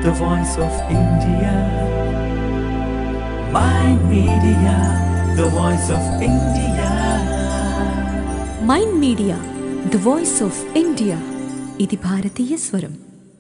the voice of India. Mind Media, the voice of India. Mind media the voice of India ఇది భారతీయ స్వరం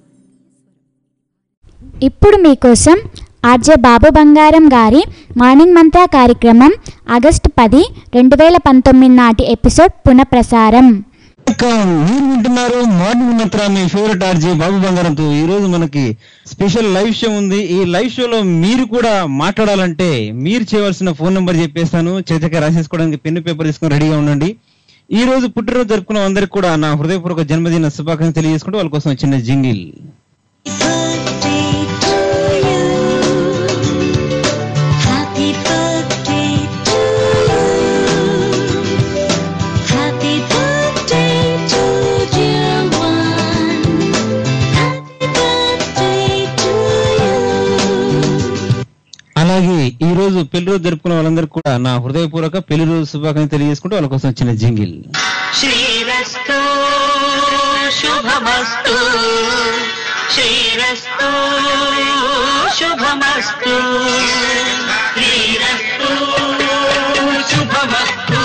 ఇప్పుడు మీకోసం RJ బాబు బంగారం గారి మార్నింగ్ మంత్ర కార్యక్రమం ఆగస్టు పది రెండు వేల పంతొమ్మిది నాటి ఎపిసోడ్ పునఃప్రసారం వెల్కమ్. మీరు వింటున్నారు మార్నింగ్ మంత్ర మీ ఫేవరెట్ ఆర్జే బాబు బంగారంతో ఈ రోజు మనకి స్పెషల్ లైవ్ షో ఉంది ఈ లైవ్ షోలో మీరు కూడా మాట్లాడాలంటే మీరు చేయవలసిన ఫోన్ నెంబర్ చెప్పేస్తాను చేతక రాసేసుకోవడానికి పెన్ను పేపర్ తీసుకొని రెడీగా ఉండండి ఈ రోజు పుట్టినరోజు జరుపుకున్న అందరికి కూడా నా హృదయపూర్వక జన్మదిన శుభాకాంక్షలు తెలియజేసుకుంటూ వాళ్ళ కోసం చిన్న jingle Happy birthday to you. Happy birthday to dear one. Happy birthday to you. అలాగే ఈ రోజు పెళ్లి రోజు జరుపుకున్న వాళ్ళందరికీ కూడా నా హృదయపూర్వక పెళ్లి రోజు శుభాకాంక్షలు తెలియజేసుకుంటూ వాళ్ళ కోసం చిన్న జింగిల్ శ్రీరస్తు శుభమస్తు శ్రీరస్తు శుభమస్తు శ్రీరస్తు శుభమస్తు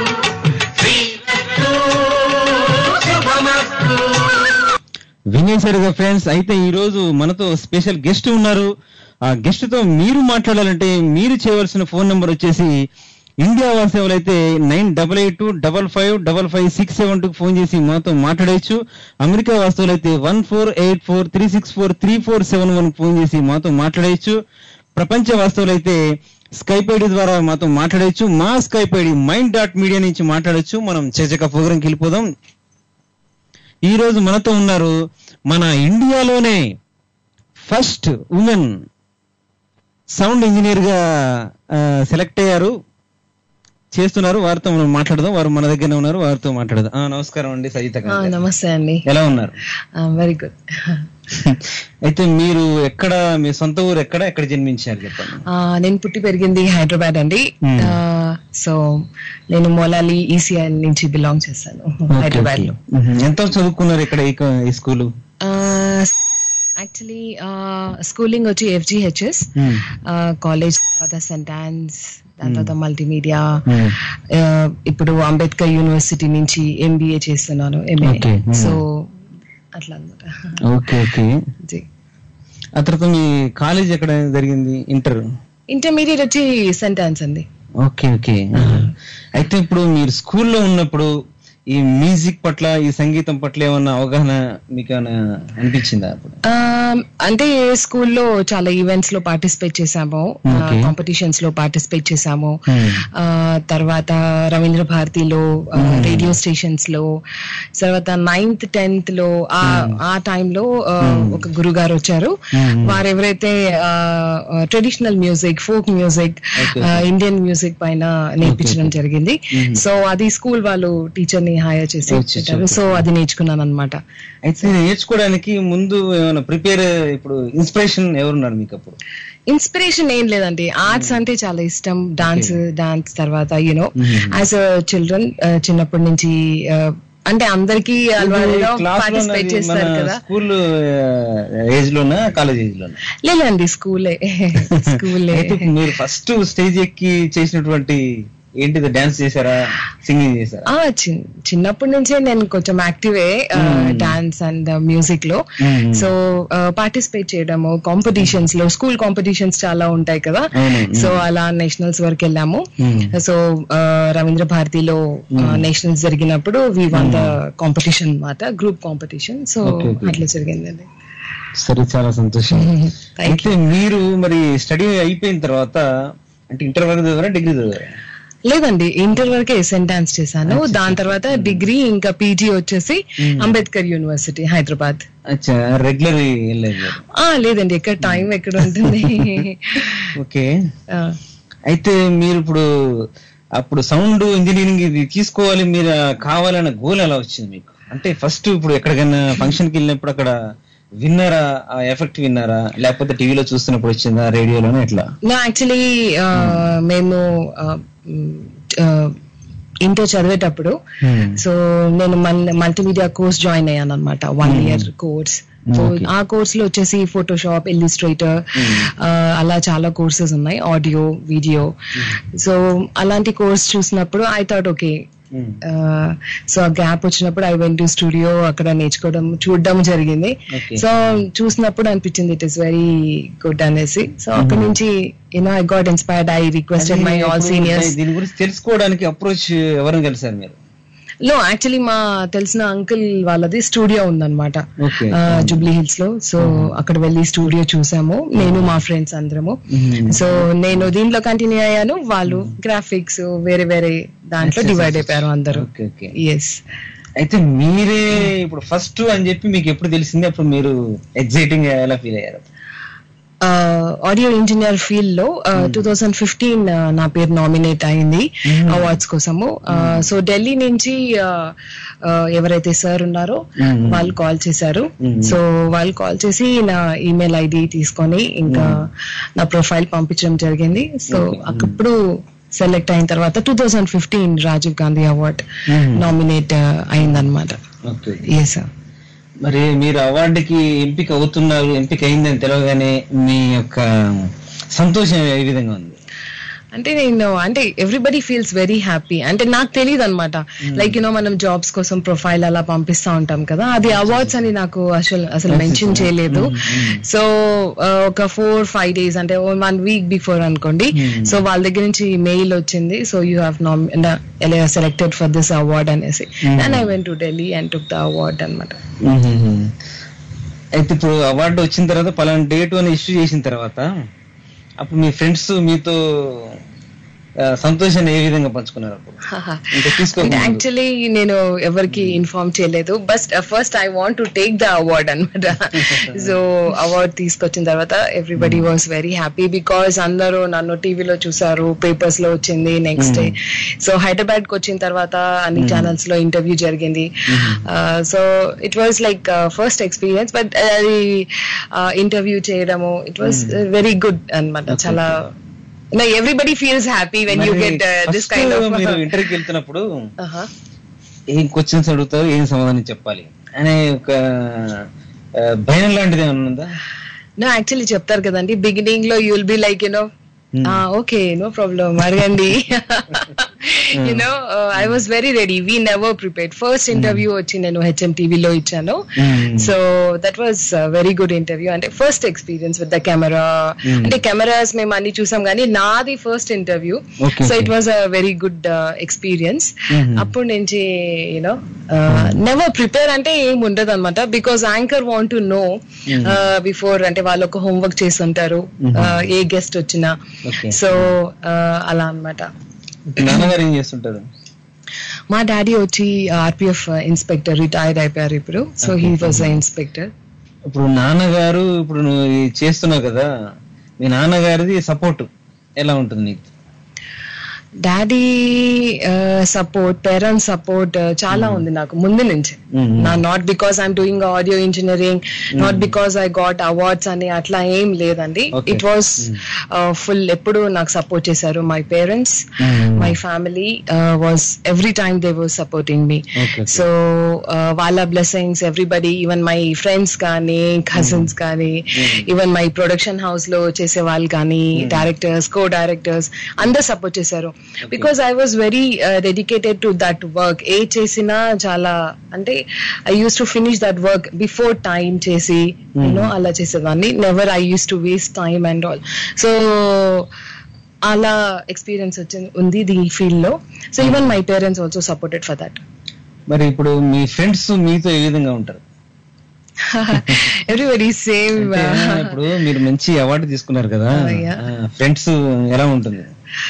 శ్రీరస్తు శుభమస్తు వినేశారుగా ఫ్రెండ్స్ అయితే ఈ రోజు మనతో స్పెషల్ గెస్ట్ ఉన్నారు ఆ గెస్ట్ తో మీరు మాట్లాడాలంటే మీరు చేయవలసిన ఫోన్ నెంబర్ వచ్చేసి ఇండియా వాసేవలు అయితే nine double eight two double five double five six seven two phone చేసి మాతో మాట్లాడవచ్చు అమెరికా వాస్తవులు అయితే one four eight four three six four three four seven one phone చేసి మాతో మాట్లాడవచ్చు ప్రపంచ వాస్తవులు అయితే స్కైప్ ఐడి ద్వారా మాతో మాట్లాడవచ్చు మా Skype ID mind dot media నుంచి మాట్లాడవచ్చు మనం చర్చక ప్రోగ్రాంకి వెళ్ళిపోదాం ఈ రోజు మనతో ఉన్నారు మన ఇండియాలోనే ఫస్ట్ ఉమెన్ సౌండ్ ఇంజనీర్ గా సెలెక్ట్ అయ్యారు చేస్తున్నారు వారితో మనం మాట్లాడదాం వారు మన దగ్గరనే ఉన్నారు వారితో మాట్లాడదాం ఆ, నమస్కారం అండి సజిత గారు. ఆ, నమస్తే అండి ఎలా ఉన్నారు వెరీ గుడ్ అయితే మీరు ఎక్కడ మీ సొంత ఊరు ఎక్కడ ఎక్కడ జన్మించారు చెప్పండి నేను పుట్టి పెరిగింది హైదరాబాద్ అండి Hmm. సో నేను మొలాలి ఈసీఐ నుంచి బిలాంగ్ చేస్తాను హైదరాబాద్ లో మ్మ్. ఎంత చదువుకున్నారు ఇక్కడ ఈ క- ఈ స్కూలు యాక్చువల్లీ స్కూలింగ్ వచ్చి ఎఫ్జిహెచ్ఎస్ మ్మ్. కాలేజ్ తర్వాత సెంట్ ఆన్స్ దాని తర్వాత మల్టీమీడియా మ్మ్. ఇప్పుడు అంబేద్కర్ యూనివర్సిటీ నుంచి ఎంబీఏ చేస్తున్నాను ఎంఏ Okay. Hmm. సో అట్లా అనమాట ఓకే ఓకే జీ ఆ తర్వాత మీ కాలేజ్ ఎక్కడ జరిగింది ఇంటర్ ఇంటర్మీడియట్ వచ్చి సెంట్ ఆన్స్ అండి ఓకే ఓకే అయితే ఇప్పుడు మీరు స్కూల్లో ఉన్నప్పుడు ఈ మ్యూజిక్ పట్ల ఈ సంగీతం పట్ల ఏమన్నా అవగాహన మీకు ఏమైనా అనిపించిందా అప్పుడు Um, అంటే స్కూల్లో చాలా ఈవెంట్స్ లో పార్టిసిపేట్ చేసాము Okay. కాంపిటీషన్స్ లో పార్టిసిపేట్ చేసాము Hmm. ఆ, తర్వాత రవీంద్ర భారతిలో రేడియో స్టేషన్స్ లో తర్వాత నైన్త్ టెన్త్ లో ఆ ఆ టైంలో ఒక గురుగారు వచ్చారు Hmm. వారు ఎవరైతే traditional music folk music Okay. Indian music పైన నేర్పించడం జరిగింది సో అది స్కూల్ వాళ్ళు టీచర్ ని హైర్ చేసి Oh, చ- పెట్టారు సో అది నేర్చుకున్నాను అనమాట అయితే నేర్చుకోవడానికి ముందు ఏమైనా ప్రిపేర్ ఇప్పుడు ఇన్స్పిరేషన్ ఎవరున్నారు మీకు అప్పుడు ఇన్స్పిరేషన్ ఏం లేదండి ఆర్ట్స్ అంటే చాలా ఇష్టం డాన్స్ డాన్స్ తర్వాత యూనో యాజ్ అ చిల్డ్రన్ చిన్నప్పటి నుంచి uh, అంటే అందరికి అలవాటుగా పార్టిసిపేట్ చేస్తారు కదా స్కూల్ ఏజ్ లోనా కాలేజ్ ఏజ్ లోనా లేదండి స్కూలే స్కూలే అయితే ఇప్పుడు మీరు ఫస్ట్ స్టేజ్ ఎక్కి చేసినటువంటి ఏంటిది డాన్స్ చేశారా సింగింగ్ చేశారా ఆ చిన్- చిన్నప్పటి నుంచే నేను కొంచెం యాక్టివే డాన్స్ అండ్ మ్యూజిక్ లో Hmm. సో పార్టిసిపేట్ చేయడము కాంపిటీషన్స్ లో స్కూల్ కాంపిటీషన్స్ చాలా ఉంటాయి కదా అవును. సో అలా నేషనల్స్ వరకు వెళ్ళాము Hmm. సో రవీంద్ర భారతిలో నేషనల్స్ జరిగినప్పుడు వి వన్ ద కాంపిటీషన్ అన్నమాట group competition so Okay, okay. అట్లా జరిగిందండి సరే చాలా సంతోషం Thank అయితే మీరు మరి స్టడీ అయిపోయిన తర్వాత అంటే ఇంటర్ వరకు చదివారా డిగ్రీ చదివారా లేదండి ఇంటర్ వరకే సెంట్ డాన్స్ చేశాను దాని తర్వాత డిగ్రీ ఇంకా పీజీ వచ్చేసి అంబేద్కర్ యూనివర్సిటీ హైదరాబాద్ అచ్చా రెగ్యులర్ వెళ్ళలేదు ఆ లేదండి ఎక్కడ టైం ఎక్కడ ఉంటుంది ఓకే ఆ, అయితే మీరు ఇప్పుడు అప్పుడు సౌండ్ ఇంజనీరింగ్ ఇది తీసుకోవాలి మీరు కావాలన్న గోల్ ఎలా వచ్చింది మీకు అంటే ఫస్ట్ ఇప్పుడు ఎక్కడికైనా ఫంక్షన్ కి వెళ్ళినప్పుడు అక్కడ విన్నారా ఆ ఎఫెక్ట్ విన్నారా లేకపోతే టీవీలో చూస్తున్నప్పుడు వచ్చిందా రేడియోలోనే ఎట్లా నా యాక్చువల్లీ మేము ఇంటర్ చదివేటప్పుడు సో నేను మల్టీమీడియా కోర్స్ జాయిన్ అయ్యాను అనమాట వన్ ఇయర్ కోర్స్ Okay. ఆ కోర్స్ లో వచ్చేసి ఫోటోషాప్ ఇల్లిస్ట్రేటర్ అలా చాలా కోర్సెస్ ఉన్నాయి ఆడియో వీడియో సో అలాంటి కోర్స్ చూసినప్పుడు I thought okay Hmm. So ఆ గ్యాప్ వచ్చినప్పుడు ఐ వెంట్ టు స్టూడియో అక్కడ నేర్చుకోవడం చూడడం జరిగింది Okay. సో చూసినప్పుడు అనిపించింది ఇట్ ఇస్ వెరీ గుడ్ అనేసి సో అక్కడ నుంచి you know I got inspired I requested my all ఇప్పుడు సీనియర్స్ దీని గురించి తెలుసుకోవడానికి అప్రోచ్ ఎవరిని కలిసారు మీరు లో యాక్చువల్లీ మా తెలిసిన అంకుల్ వాళ్ళది స్టూడియో ఉందన్నమాట Okay. జూబ్లీ హిల్స్ లో సో అక్కడ వెళ్ళి స్టూడియో చూసాము నేను మా ఫ్రెండ్స్ అందరము సో నేను దీంట్లో కంటిన్యూ అయ్యాను వాళ్ళు గ్రాఫిక్స్ వేరే వేరే దాంట్లో డివైడ్ అయిపోయారు అందరూ ఓకే ఓకే ఎస్ అయితే మీరే ఇప్పుడు ఫస్ట్ అని చెప్పి మీకు ఎప్పుడు తెలిసింది అప్పుడు మీరు ఎగ్జైటింగ్ ఎలా ఫీల్ అయ్యారు ఆడియో ఇంజనీర్ ఫీల్డ్ లో టూ థౌజండ్ ఫిఫ్టీన్ నా పేరు నామినేట్ అయింది అవార్డ్స్ కోసము సో ఢిల్లీ నుంచి uh, uh, ఎవరైతే సార్ ఉన్నారో Mhm. వాళ్ళు కాల్ చేశారు Mhm. సో వాళ్ళు కాల్ చేసి నా ఈమెయిల్ ఐడి తీసుకొని ఇంకా నా ప్రొఫైల్ పంపించడం జరిగింది సో Okay. అప్పుడు సెలెక్ట్ అయిన తర్వాత two thousand fifteen Rajiv Gandhi award Mhm. Nominate అయిందన్నమాట ఓకే ఎస్ సార్ మరి మీరు అవార్డుకి ఎంపిక అవుతున్నారు ఎంపిక అయిందని తెలియగానే మీ యొక్క సంతోషం ఏ విధంగా ఉంది అంటే నేను అంటే ఎవ్రీబడి ఫీల్స్ వెరీ హ్యాపీ అంటే నాకు తెలియదు అనమాట లైక్ యూనో మనం జాబ్స్ కోసం ప్రొఫైల్ అలా పంపిస్తా ఉంటాం కదా అది అవార్డ్స్ అని నాకు అసలు అసలు మెన్షన్ చేయలేదు సో ఒక ఫోర్ ఫైవ్ డేస్ అంటే వన్ వీక్ బిఫోర్ అనుకోండి సో వాళ్ళ దగ్గర నుంచి మెయిల్ వచ్చింది so you have selected for this award అనేసి and I went to Delhi and took the award అనమాట అయితే ఇప్పుడు అవార్డు వచ్చిన తర్వాత పలానా డేట్ అని ఇష్యూ చేసిన తర్వాత అప్పుడు మీ ఫ్రెండ్స్ మీతో ఆ, సంతోషాన్ని ఏ విధంగా పంచుకున్నారు అప్పుడు ఇంకా తీసుకోకుండా యాక్చువల్లీ నేను ఎవరికి ఇన్ఫార్మ్ చేయలేదు but first I want to take the award అనమాట సో అవార్డ్ తీసుకొచ్చిన తర్వాత everybody was very happy because అందరూ నన్ను టీవీలో చూసారు పేపర్స్ లో వచ్చింది నెక్స్ట్ డే సో హైదరాబాద్ కి వచ్చిన తర్వాత అన్ని ఛానల్స్ లో ఇంటర్వ్యూ జరిగింది so it was like first experience but అది ఇంటర్వ్యూ చేయడము ఇట్ వాస్ వెరీ గుడ్ అన్నమాట చాలా everybody feels happy when you get this kind of మీరు ఇంటర్వ్యూకి వెళ్తున్నప్పుడు ఏం క్వశ్చన్స్ అడుగుతారు ఏం సమాధానం చెప్పాలి అనే ఒక ఆ, భయం లాంటిది ఏమన్నా ఉందా నో యాక్చువల్లీ చెప్తారు కదండి బిగినింగ్ లో you'll be like you know okay no problem అడగండి you know I was very ready we never prepared first interview వచ్చి నేను హెచ్ఎం టీవీలో ఇచ్చాను so that was very good interview అంటే first experience with the camera అంటే కెమెరాస్ మేము అన్ని చూసాం కానీ నాది first interview Okay, so okay. It was a very good experience అప్పటి నుంచి యూనో నెవర్ ప్రిపేర్ అంటే ఏం ఉండదు అనమాట because anchor want to know before అంటే వాళ్ళు ఒక హోంవర్క్ చేసి ఉంటారు uh, ఏ గెస్ట్ వచ్చినా Okay. సో అలా అన్నమాట నాన్నగారు ఏం చేస్తుంటారు మా డాడీ వచ్చి ఆర్పిఎఫ్ ఇన్స్పెక్టర్ రిటైర్డ్ అయిపోయారు ఇప్పుడు సో హీ వాజ్ ఇన్స్పెక్టర్ ఇప్పుడు నాన్నగారు ఇప్పుడు నువ్వు ఇది చేస్తున్నావు కదా మీ నాన్నగారిది సపోర్ట్ ఎలా ఉంటుంది నీకు డాడీ సపోర్ట్ పేరెంట్స్ సపోర్ట్ చాలా ఉంది నాకు ముందు నుంచి Mhm. నా not because I'm doing audio engineering not because I got awards అని అట్లా ఏం లేదండి Okay. ఇట్ వాస్ ఫుల్ ఎప్పుడు నాకు సపోర్ట్ చేశారు my parents my family was every time they was supporting me Okay, okay. So వాళ్ళ blessings everybody even my friends కానీ cousins కానీ ఈవెన్ మై ప్రొడక్షన్ హౌస్ లో చేసే వాళ్ళు కానీ డైరెక్టర్స్ కో డైరెక్టర్స్ అందరు సపోర్ట్ చేశారు because I was very dedicated to that work ఏ చేసినా చాలా అంటే I use to finish that work before time చేసి యూనో అలా చేసేదాన్ని never I use to waste time and all so అలా ఎక్స్పీరియన్స్ వచ్చింది ఉంది ఈ ఫీల్డ్ లో so even my parents also supported for that మరి ఇప్పుడు మీ ఫ్రెండ్స్ మీతో ఏ విధంగా ఉంటారు ఎవ్రీబడి సేమ్ అంటే ఇప్పుడు మీరు మంచి అవార్డు తీసుకున్నారు కదా Oh, yeah. ఫ్రెండ్స్ ఎలా ఉంటుంది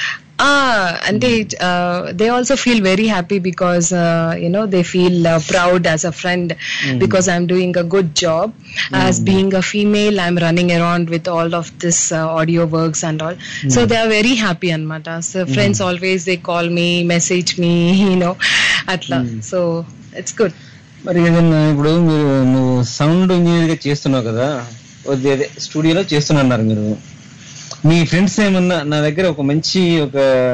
అంటే they also feel very happy because you know they feel proud as a friend because I'm doing a good job as being a female I'm running around with all of this audio works and all so they are very happy అనమాట so friends always they call me message me you know అట్లా so it's good మరి ఏదన్నా ఇప్పుడు మీరు నువ్వు sound engineer గా చేస్తున్నావు కదా కొద్ది అదే స్టూడియోలో చేస్తున్నారు మీరు మీ ఫ్రెండ్స్ ఏమన్నా నా దగ్గర ఒక మంచి ఒక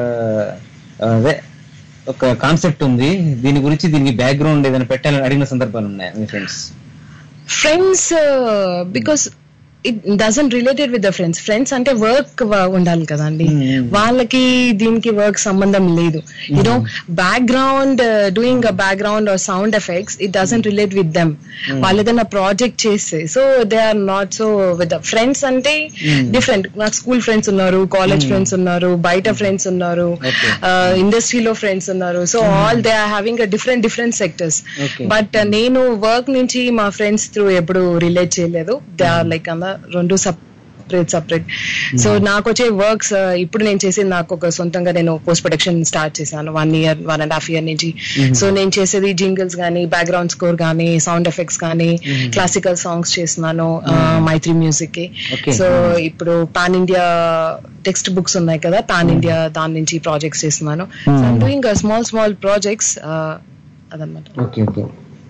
అదే ఒక కాన్సెప్ట్ ఉంది దీని గురించి దీనికి బ్యాక్గ్రౌండ్ ఏదైనా పెట్టాలని అడిగిన సందర్భాలు ఉన్నాయి మీ friends friends because it doesn't related with the friends friends అంటే వర్క్ ఉండాలి కదండి వాళ్ళకి దీనికి వర్క్ సంబంధం లేదు you know background doing a background or sound effects it doesn't relate with them వాళ్ళు ఏదైనా ప్రాజెక్ట్ చేస్తే so they are not so with friends అంటే డిఫరెంట్ నాకు స్కూల్ ఫ్రెండ్స్ ఉన్నారు కాలేజ్ ఫ్రెండ్స్ ఉన్నారు బయట ఫ్రెండ్స్ ఉన్నారు ఇండస్ట్రీలో ఫ్రెండ్స్ ఉన్నారు so all they are having a different different sectors Okay. But నేను వర్క్ నుంచి మా ఫ్రెండ్స్ త్రూ ఎప్పుడు రిలేట్ చేయలేదు దే ఆర్ లైక్ అన్న రెండు సపరేట్ సపరేట్ సో నాకు వచ్చే వర్క్స్ ఇప్పుడు నేను చేసేది నాకు ఒక సొంతంగా నేను పోస్ట్ ప్రొడక్షన్ స్టార్ట్ చేశాను one year one and half year నుంచి సో నేను చేసేది జింగిల్స్ కానీ బ్యాక్గ్రౌండ్ స్కోర్ కానీ సౌండ్ ఎఫెక్ట్స్ కానీ క్లాసికల్ సాంగ్స్ చేస్తున్నాను మైత్రి మ్యూజిక్ కి Okay. సో ఇప్పుడు పాన్ ఇండియా టెక్స్ట్ బుక్స్ ఉన్నాయి కదా పాన్ ఇండియా దాని నుంచి ప్రాజెక్ట్స్ చేస్తున్నాను డూయింగ్ స్మాల్ స్మాల్ ప్రాజెక్ట్స్ అదనమాట ఓకే ఓకే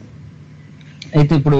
అయితే ఇప్పుడు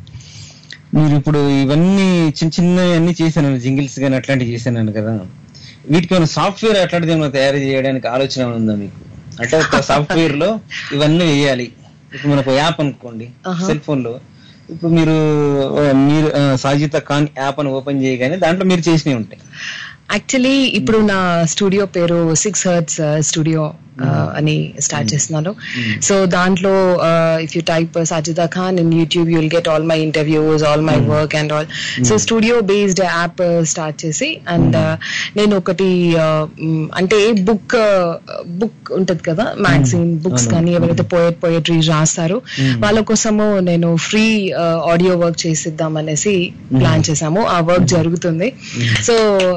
మీరు ఇప్పుడు ఇవన్నీ చిన్న చిన్నవి అన్ని చేశాను జింగిల్స్ కానీ అట్లాంటివి చేశాను కదా వీటికి ఏమైనా సాఫ్ట్వేర్ అట్లాంటిది ఏమైనా తయారు చేయడానికి ఆలోచన ఏమైనా ఉందా మీకు అంటే ఒక సాఫ్ట్వేర్ లో ఇవన్నీ వేయాలి ఇప్పుడు మనకు యాప్ అనుకోండి Uh-huh. సెల్ ఫోన్ లో ఇప్పుడు మీరు ఆ, మీరు ఆ, సాజిత ఖాన్ యాప్ అని ఓపెన్ చేయగానే దాంట్లో మీరు చేసినవి ఉంటాయి యాక్చువల్లీ ఇప్పుడు నా స్టూడియో పేరు సిక్స్ హర్ట్స్ స్టూడియో అని స్టార్ట్ చేస్తున్నాను సో దాంట్లో if you type Sajida Khan in YouTube you'll get all my interviews all my work and all so studio based app start చేసి అండ్ నేను ఒకటి uh, mm, అంటే బుక్ బుక్ ఉంటది కదా మ్యాగజైన్ బుక్స్ కానీ ఎవరైతే పోయట్ పోయట్రీ రాస్తారో వాళ్ళ కోసము నేను ఫ్రీ ఆడియో వర్క్ చేసిద్దాం అనేసి ప్లాన్ చేశాము ఆ వర్క్ జరుగుతుంది సో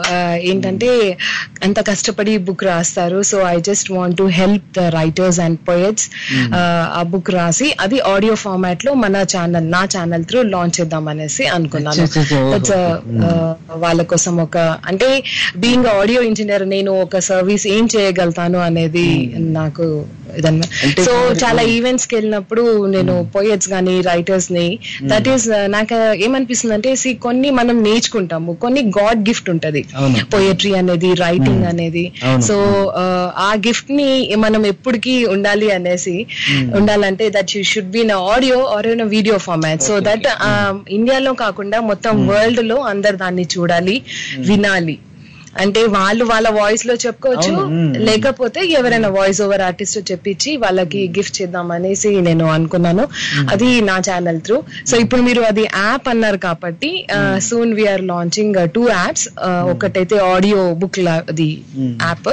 ఏంటంటే అంత కష్టపడి బుక్ రాస్తారు so I just want to help the writers and poets ఆ బుక్ రాసి అది ఆడియో ఫార్మాట్ లో మన ఛానల్ నా ఛానల్ త్రూ లాంచ్ చేద్దాం అనేసి అనుకున్నాను అచ్చా, అచ్చా, ఓహో. That's a, uh, వాళ్ళ కోసం ఒక అంటే బీయింగ్ ఆడియో ఇంజనీర్ నేను ఒక సర్వీస్ ఏం చేయగలుగుతాను అనేది నాకు ఇదన్నమాట అంటే సో ఇప్పుడు- చాలా ఈవెంట్స్ కి వెళ్ళినప్పుడు నేను పోయట్స్ గానీ రైటర్స్ ని దట్ ఈస్ నాకు ఏమనిపిస్తుంది అంటే see, కొన్ని మనం నేర్చుకుంటాము కొన్ని గాడ్ గిఫ్ట్ ఉంటది అవును. పోయట్రీ అనేది రైటింగ్ అనేది అవును. సో ఆ గిఫ్ట్ ని మనం ఎప్పటికీ ఉండాలి అనేసి ఉండాలంటే that you should be in audio or in video format so that ఇండియాలో కాకుండా మొత్తం వరల్డ్ లో అందరు దాన్ని చూడాలి వినాలి అంటే వాళ్ళు వాళ్ళ వాయిస్ లో చెప్పుకోవచ్చు అవును. మ్మ్. లేకపోతే ఎవరైనా వాయిస్ ఓవర్ ఆర్టిస్ట్ చెప్పించి వాళ్ళకి గిఫ్ట్ చేద్దాం అనేసి నేను అనుకున్నాను అది నా ఛానల్ త్రూ సో ఇప్పుడు మీరు అది యాప్ అన్నారు కాబట్టి soon we're launching two apps ఒకటైతే ఆడియో బుక్ అది యాప్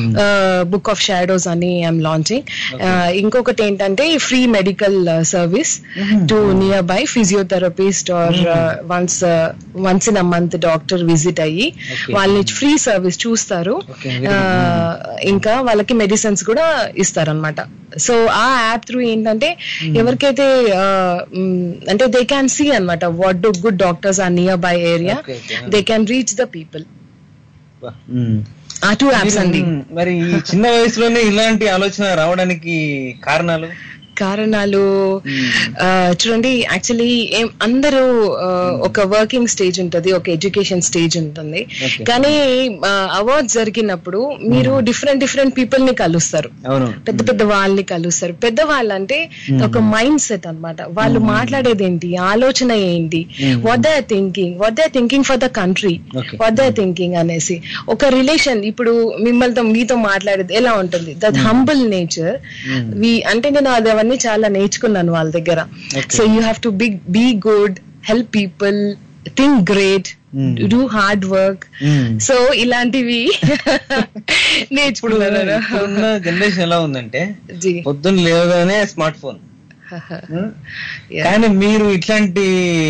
బుక్ ఆఫ్ షాడోస్ అని ఐఎమ్ లాంచింగ్ ఇంకొకటి ఏంటంటే free medical service to nearby physiotherapist or once once in a month doctor visit అయ్యి Okay. వాళ్ళని ఫ్రీ సర్వీస్ చూస్తారు Okay, very ఆ, ఇంకా వాళ్ళకి మెడిసిన్స్ కూడా ఇస్తారనమాట సో ఆ యాప్ త్రూ ఏంటంటే ఎవరికైతే ఆ, మ్, అంటే దే క్యాన్ సీ అనమాట what do good doctors are nearby area Okay, okay. They can reach the people um. ఆ టూ యాప్స్ మీరు, అండి ఉమ్, మరి ఈ చిన్న వయసులోనే ఇలాంటి ఆలోచన రావడానికి కారణాలు కారణాలు ఆ, చూడండి యాక్చువల్లీ ఏం అందరూ ఆ, ఒక వర్కింగ్ స్టేజ్ ఉంటుంది ఒక ఎడ్యుకేషన్ స్టేజ్ ఉంటుంది Okay. కానీ అవార్డ్స్ జరిగినప్పుడు మీరు డిఫరెంట్ డిఫరెంట్ పీపుల్ ని కలుస్తారు అవును పెద్ద పెద్ద వాళ్ళని కలుస్తారు పెద్ద వాళ్ళు అంటే ఒక మైండ్ సెట్ అన్నమాట వాళ్ళు మాట్లాడేది ఏంటి ఆలోచన ఏంటి what they thinking what they thinking for the country Okay. What they thinking అనేసి ఒక రిలేషన్ ఇప్పుడు మిమ్మల్తో మీతో మాట్లాడేది ఎలా ఉంటుంది దట్ హంబుల్ నేచర్ వి అంటే నేను అది అవన్నీ చాలా నేర్చుకున్నాను వాళ్ళ దగ్గర so you have to big be good help people think great do hard work Hmm. So ఇలాంటివి ఇప్పుడు నేర్చుకున్నాను ఇప్పుడున్న జనరేషన్ ఎలా ఉందంటే జీ పొద్దున్న లేవగానే స్మార్ట్ ఫోన్ Yeah. కానీ మీరు ఇట్లాంటి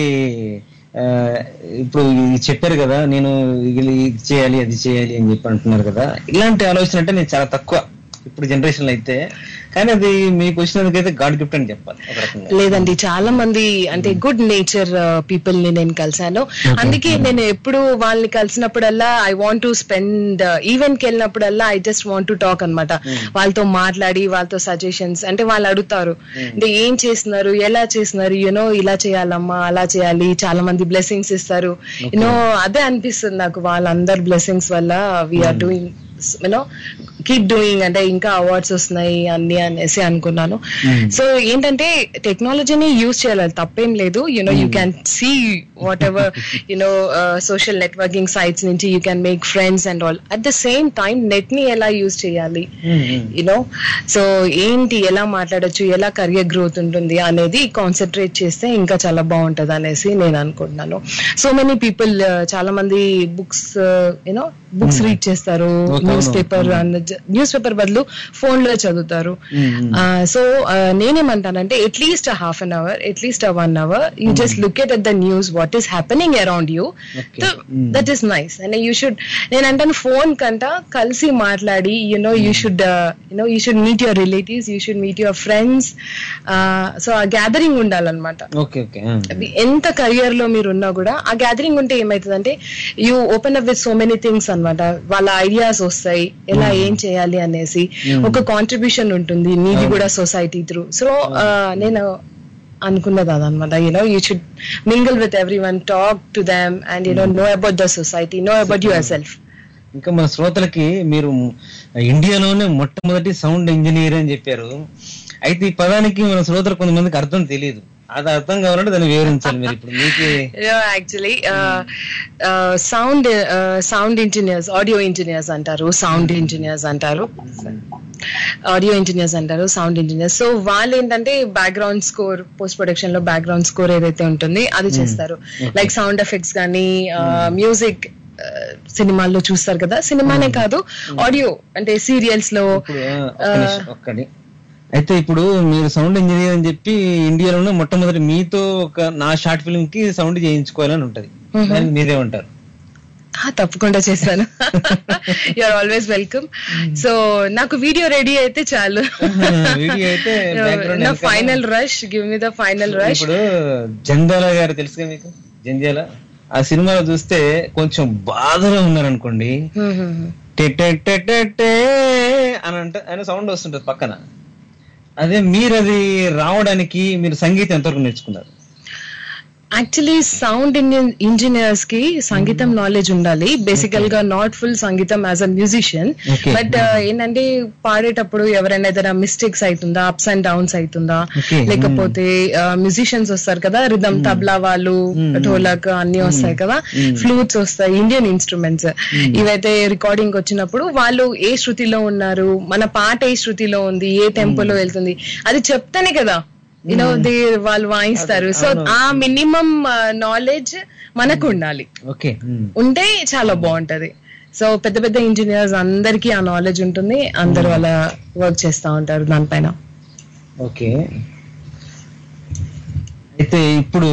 ఆ, ఇప్పుడు ఇది చెప్పారు కదా నేను ఇది ఇది చేయాలి అది చేయాలి అని చెప్పి అంటున్నారు కదా ఇలాంటి ఆలోచన అంటే నేను చాలా తక్కువ ఇప్పుడు జనరేషన్ లో అయితే కానీ అది మీకు వచ్చినందుకైతే గాడ్ గిఫ్ట్ అని చెప్పాలి ఒక రకంగా లేదండి చాలా మంది అంటే గుడ్ నేచర్ పీపుల్ ని నేను కలిసాను అందుకే నేను ఎప్పుడు వాళ్ళని కలిసినప్పుడల్లా I want to spend event కి వెళ్ళినప్పుడల్లా I just want to talk అన్నమాట వాళ్ళతో మాట్లాడి వాళ్ళతో సజెషన్స్ అంటే వాళ్ళు అడుగుతారు అంటే ఏం చేస్తున్నారు ఎలా చేస్తున్నారు యూనో ఇలా చేయాలమ్మా అలా చేయాలి చాలా మంది బ్లెస్సింగ్స్ ఇస్తారు యూనో అదే అనిపిస్తుంది నాకు వాళ్ళందరి బ్లెస్సింగ్స్ వల్ల we're doing you know keep doing అంటే ఇంకా అవార్డ్స్ వస్తున్నాయి అన్ని అనేసి అనుకున్నాను సో ఏంటంటే టెక్నాలజీని యూజ్ చేయాలి తప్పేం లేదు you know you can see whatever you know social networking sites నుంచి you can make friends and all at the same time net ని ఎలా యూజ్ చేయాలి యునో సో ఏంటి ఎలా మాట్లాడొచ్చు ఎలా కెరియర్ గ్రోత్ ఉంటుంది అనేది కాన్సన్ట్రేట్ చేస్తే ఇంకా చాలా బాగుంటది అనేసి నేను అనుకుంటున్నాను సో మెనీ పీపుల్ చాలా మంది బుక్స్ యూనో బుక్స్ రీడ్ చేస్తారు Okay, న్యూస్ అవును. పేపర్ న్యూస్ పేపర్ బదులు ఫోన్ లో చదువుతారు సో నేనేమంటానంటే at least half an hour at least one hour you just look at at the news what is happening around you that is nice and you should నేను అంటాను phone కంట కలిసి మాట్లాడి you know you should you know you should meet your relatives you should meet your friends so ఆ gathering ఉండాలన్నమాట okay okay అది ఎంత career లో మీరు ఉన్నా కూడా ఆ గ్యాదరింగ్ ఉంటే ఏమైతుందంటే you open up with so many things అన్నమాట వాళ్ళ ఐడియాస్ వస్తాయి ఎలా ఏం చేయాలి అనేసి ఒక కాంట్రిబ్యూషన్ ఉంటుంది నీది కూడా సొసైటీ త్రూ సో నేను అనుకున్నది అదనమాట you know you should mingle with everyone talk to them and you know know about the society know about yourself ఇంకా మన శ్రోతలకి మీరు ఇండియాలోనే మొట్టమొదటి సౌండ్ ఇంజనీర్ అని చెప్పారు అయితే ఈ పదానికి మన శ్రోతలు కొంతమందికి అర్థం తెలియదు అది అర్థం కావాలంటే దాన్ని వివరించాలి మీరు ఇప్పుడు మీకు actually sound sound engineers audio engineers అంటారు సౌండ్ ఇంజనీర్స్ అంటారు ఆడియో ఇంజనీర్స్ అంటారు సౌండ్ ఇంజనీర్స్ సో వాళ్ళు ఏంటంటే బ్యాక్గ్రౌండ్ స్కోర్ పోస్ట్ ప్రొడక్షన్ లో బ్యాక్గ్రౌండ్ స్కోర్ ఏదైతే ఉంటుంది అది చేస్తారు లైక్ సౌండ్ ఎఫెక్ట్స్ కానీ మ్యూజిక్ సినిమాల్లో చూస్తారు కదా సినిమానే కాదు ఆడియో అంటే సీరియల్స్ లో ఇప్పుడు ఆ, ఒక్క నిమిషం, ఒక్కటి అయితే ఇప్పుడు మీరు సౌండ్ ఇంజనీర్ అని చెప్పి ఇండియాలోనే మొట్టమొదటి మీతో ఒక నా షార్ట్ ఫిల్మ్ కి సౌండ్ చేయించుకోవాలని ఉంటది దానికి మీరే ఉంటారు ఆ, తప్పకుండా చేస్తాను ఆర్ ఆల్వేస్ వెల్కమ్ సో నాకు వీడియో రెడీ అయితే చాలు వీడియో అయితే background నా వెనకాల- final rush give me the final rush ఇప్పుడు జంధ్యాల గారు తెలుసుగా మీకు జంధ్యాల ఆ సినిమాలో చూస్తే కొంచెం బాధలో ఉన్నారనుకోండి టె టె టె టె టె అని అంటే ఆయన సౌండ్ వస్తుంటది పక్కన అదే మీరు అది రావడానికి మీరు సంగీతం ఎంతవరకు నేర్చుకున్నారు యాక్చువల్లీ సౌండ్ ఇంజనీర్స్ కి సంగీతం నాలెడ్జ్ ఉండాలి బేసికల్ గా నాట్ ఫుల్ సంగీతం as a musician Okay. But ఏంటంటే పాడేటప్పుడు ఎవరైనా ఏదైనా మిస్టేక్స్ అవుతుందా అప్స్ అండ్ డౌన్స్ అవుతుందా Okay. లేకపోతే మ్యూజిషియన్స్ వస్తారు కదా రిధమ్ తబ్లా వాళ్ళు ఢోలక్ అన్ని వస్తాయి కదా ఫ్లూట్స్ వస్తాయి ఇండియన్ ఇన్స్ట్రుమెంట్స్ ఇవైతే రికార్డింగ్ వచ్చినప్పుడు వాళ్ళు ఏ శృతిలో ఉన్నారు మన పాట ఏ శృతిలో ఉంది ఏ టెంపోలో వెళ్తుంది అది చెప్తేనే కదా యూనో దే వాళ్ళు వాయిస్తారు సో ఆ మినిమం నాలెడ్జ్ మనకు ఉండాలి ఓకే ఉంటే చాలా బాగుంటది సో పెద్ద పెద్ద ఇంజనీర్స్ అందరికీ ఆ నాలెడ్జ్ ఉంటుంది అందరూ అలా వర్క్ చేస్తా ఉంటారు దానిపైన ఓకే అయితే ఇప్పుడు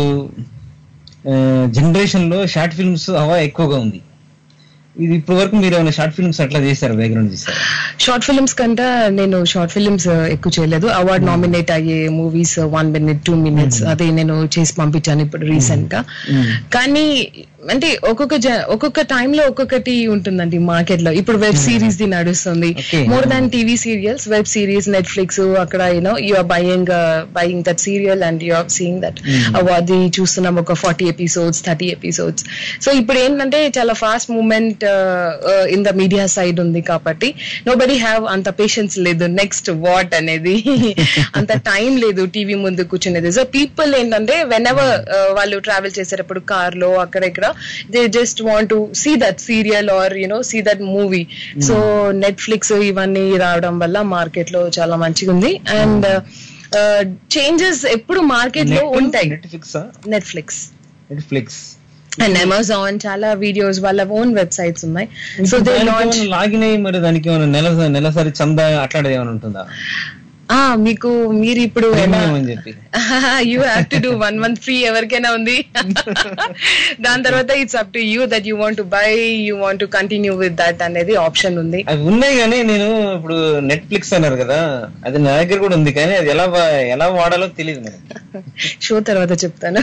జనరేషన్ లో షార్ట్ ఫిల్మ్స్ హవా ఎక్కువగా ఉంది ఇది ఇప్పటి వరకు మీరు ఏమైనా షార్ట్ ఫిల్మ్స్ అట్లా చేశారు బ్యాక్గ్రౌండ్ చేశారు షార్ట్ ఫిల్మ్స్ కంటే నేను షార్ట్ ఫిల్మ్స్ ఎక్కువ చేయలేదు అవార్డ్ నామినేట్ అయ్యే movies one minute two minutes అదే నేను చేసి పంపించాను ఇప్పుడు రీసెంట్ గా కానీ అంటే ఒక్కొక్క జ- ఒక్కొక్క time లో ఒక్కొక్కటి ఉంటుందండి మార్కెట్ లో ఇప్పుడు వెబ్ సిరీస్ ది నడుస్తుంది Okay. More than TV serials web series Netflix అక్కడ you know you are buying buying that serial and you are seeing that అది చూస్తున్నాం ఒక forty episodes thirty episodes so ఇప్పుడు ఏంటంటే చాలా fast moment in the media side ఉంది కాబట్టి nobody have అంత పేషెన్స్ లేదు నెక్స్ట్ వాట్ అనేది అంత టైం లేదు టీవీ ముందు కూర్చునేది సో పీపుల్ ఏంటంటే వెన్ ఎవర్ వాళ్ళు ట్రావెల్ చేసేటప్పుడు కార్ లో అక్కడ ఇక్కడ they just want to see that serial or you know see that movie so Netflix ఇవన్నీ రావడం వల్ల మార్కెట్ లో చాలా మంచిగా ఉంది అండ్ చేంజెస్ ఎప్పుడు మార్కెట్ లో ఉంటాయి Netflix Netflix Netflix and Amazon చాలా వీడియోస్ వాళ్ళ ఓన్ వెబ్సైట్స్ ఉన్నాయి సో దే లాంచ్ లాగిన్ అయ్యి మరి దానికి ఏమైనా నెల నెలసరి చందా అట్లాంటిది ఏమైనా ఉంటుందా ఆ మీకు మీరు ఇప్పుడు ఎలా ప్రీమియం అని చెప్పి you have to do one month free ఎవరికైనా ఉంది దాని తర్వాత it's up to you that you want to buy you want to continue with that అనేది ఆప్షన్ ఉంది అవి ఉన్నాయి కానీ నేను ఇప్పుడు నెట్ఫ్లిక్స్ అన్నారు కదా అది నా దగ్గర కూడా ఉంది కానీ అది ఎలా వా- ఎలా వాడాలో తెలియదు మరి షో తర్వాత చెప్తాను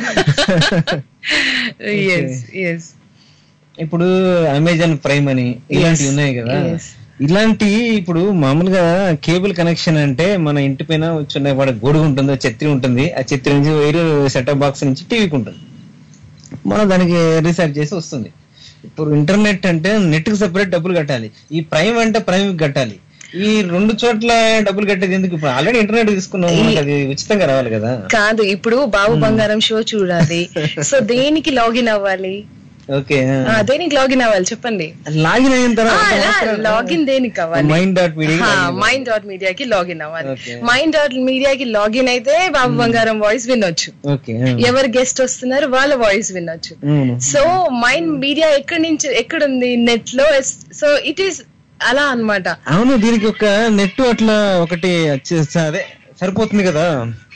ఎస్ ఎస్ ఇప్పుడు అమెజాన్ ప్రైమ్ అని ఇలాంటివి ఉన్నాయి కదా yes. ఇలాంటి ఇప్పుడు మామూలుగా కేబుల్ కనెక్షన్ అంటే మన ఇంటి పైన చిన్న వాడు గొడుగు ఉంటుంది ఆ ఛత్రి ఉంటుంది ఆ ఛత్రి నుంచి వైరు సెటప్ బాక్స్ నుంచి టీవీకి ఉంటుంది మనం దానికి రీసార్జ్ చేసి వస్తుంది ఇప్పుడు ఇంటర్నెట్ అంటే నెట్ కి సెపరేట్ డబ్బులు కట్టాలి ఈ ప్రైమ్ అంటే ప్రైమ్ కి కట్టాలి ఈ రెండు చోట్ల డబ్బులు కట్టేది ఎందుకు ఇప్పుడు ఆల్రెడీ ఇంటర్నెట్ తీసుకున్నాం మనకి అది ఉచితంగా రావాలి కదా కాదు ఇప్పుడు బాబు బంగారం షో చూడాలి సో దేనికి లాగిన్ అవ్వాలి ఓకే ఆ, దేనికి లాగిన్ అవ్వాలి చెప్పండి లాగిన్ అయిన తర్వాత లాగిన్ దేనికి అవ్వాలి mind dot media mind dot మీడియాకి లాగిన్ అవ్వాలి Okay. మైండ్ డాట్ మీడియాకి లాగిన్ అయితే బాబు బంగారం వాయిస్ వినొచ్చు ఓకే ఎవరు గెస్ట్ వస్తున్నారు వాళ్ళ వాయిస్ వినొచ్చు సో మైండ్ మీడియా ఎక్కడి నుంచి ఎక్కడుంది నెట్ లో సో ఇట్ ఈస్ అలా అన్నమాట అవును దీనికి ఒక నెట్ అట్లా ఒకటి వచ్చేసి అదే సరిపోతుంది కదా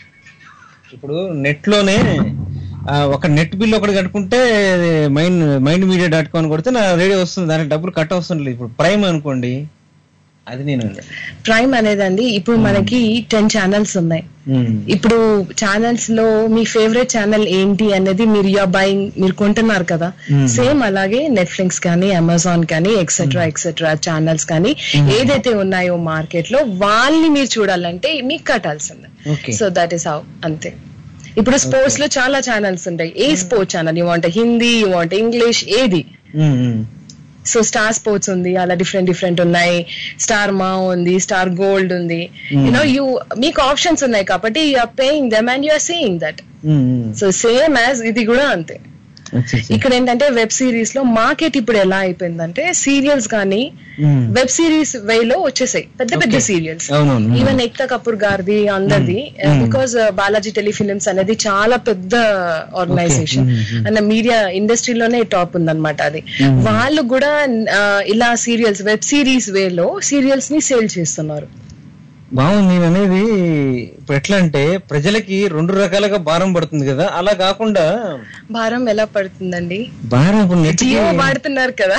ఇప్పుడు నెట్ లోనే ఆ, ఒక నెట్ బిల్ ఒకటి కట్టుకుంటే mind mind media dot com కొడితే నా రేడియో వస్తుంది దానికి డబ్బులు కట్ వస్తుంది ఇప్పుడు ప్రైమ్ అనుకోండి అది నేను ప్రైమ్ అనేదండి ఇప్పుడు మనకి టెన్ ఛానల్స్ ఉన్నాయి ఉమ్. ఇప్పుడు ఛానల్స్ లో మీ ఫేవరెట్ ఛానల్ ఏంటి అనేది మీరు యా బయింగ్ మీరు కొంటున్నారు కదా సేమ్ అలాగే నెట్ఫ్లిక్స్ కానీ అమెజాన్ కానీ ఎక్సెట్రా ఎక్సెట్రా ఛానల్స్ కానీ ఏదైతే ఉన్నాయో మార్కెట్ లో వాళ్ళని మీరు చూడాలంటే మీకు కట్టాల్సిందే Okay. So that is how అంతే ఇప్పుడు స్పోర్ట్స్ లో చాలా ఛానల్స్ ఉంటాయి ఏ sports channel you want Hindi you want English ఏది um, um. So Star Sports ఉంది అలా డిఫరెంట్ డిఫరెంట్ ఉన్నాయి స్టార్ మా ఉంది స్టార్ గోల్డ్ ఉంది యూనో యూ మీకు ఆప్షన్స్ ఉన్నాయి కాబట్టి you are paying them and you are seeing that um, um. So same as ఇది కూడా అంతే అచ్చా, అచ్చా. ఇక్కడ ఏంటంటే వెబ్ సిరీస్ లో మార్కెట్ ఇప్పుడు ఎలా అయిపోయిందంటే సీరియల్స్ కానీ ఉమ్. వెబ్ సిరీస్ వేలో వచ్చేసాయి పెద్ద పెద్ద సీరియల్స్ అవునవును ఈవెన్ ఎక్తా కపూర్ గారిది అందరిది బికాస్ బాలాజీ టెలిఫిలిమ్స్ అనేది చాలా పెద్ద ఆర్గనైజేషన్ అండ్ మీడియా ఇండస్ట్రీలోనే టాప్ ఉందన్నమాట అది వాళ్ళు కూడా ఆ, ఇలా సీరియల్స్ వెబ్ సిరీస్ వేలో సీరియల్స్ ని సేల్ చేస్తున్నారు బాగుంది నేను అనేది ఇప్పుడు ఎట్లా అంటే ప్రజలకి రెండు రకాలుగా భారం పడుతుంది కదా అలా కాకుండా భారం ఎలా పడుతుందండి భారం ఇప్పుడు నెట్ జియో వాడుతున్నారు కదా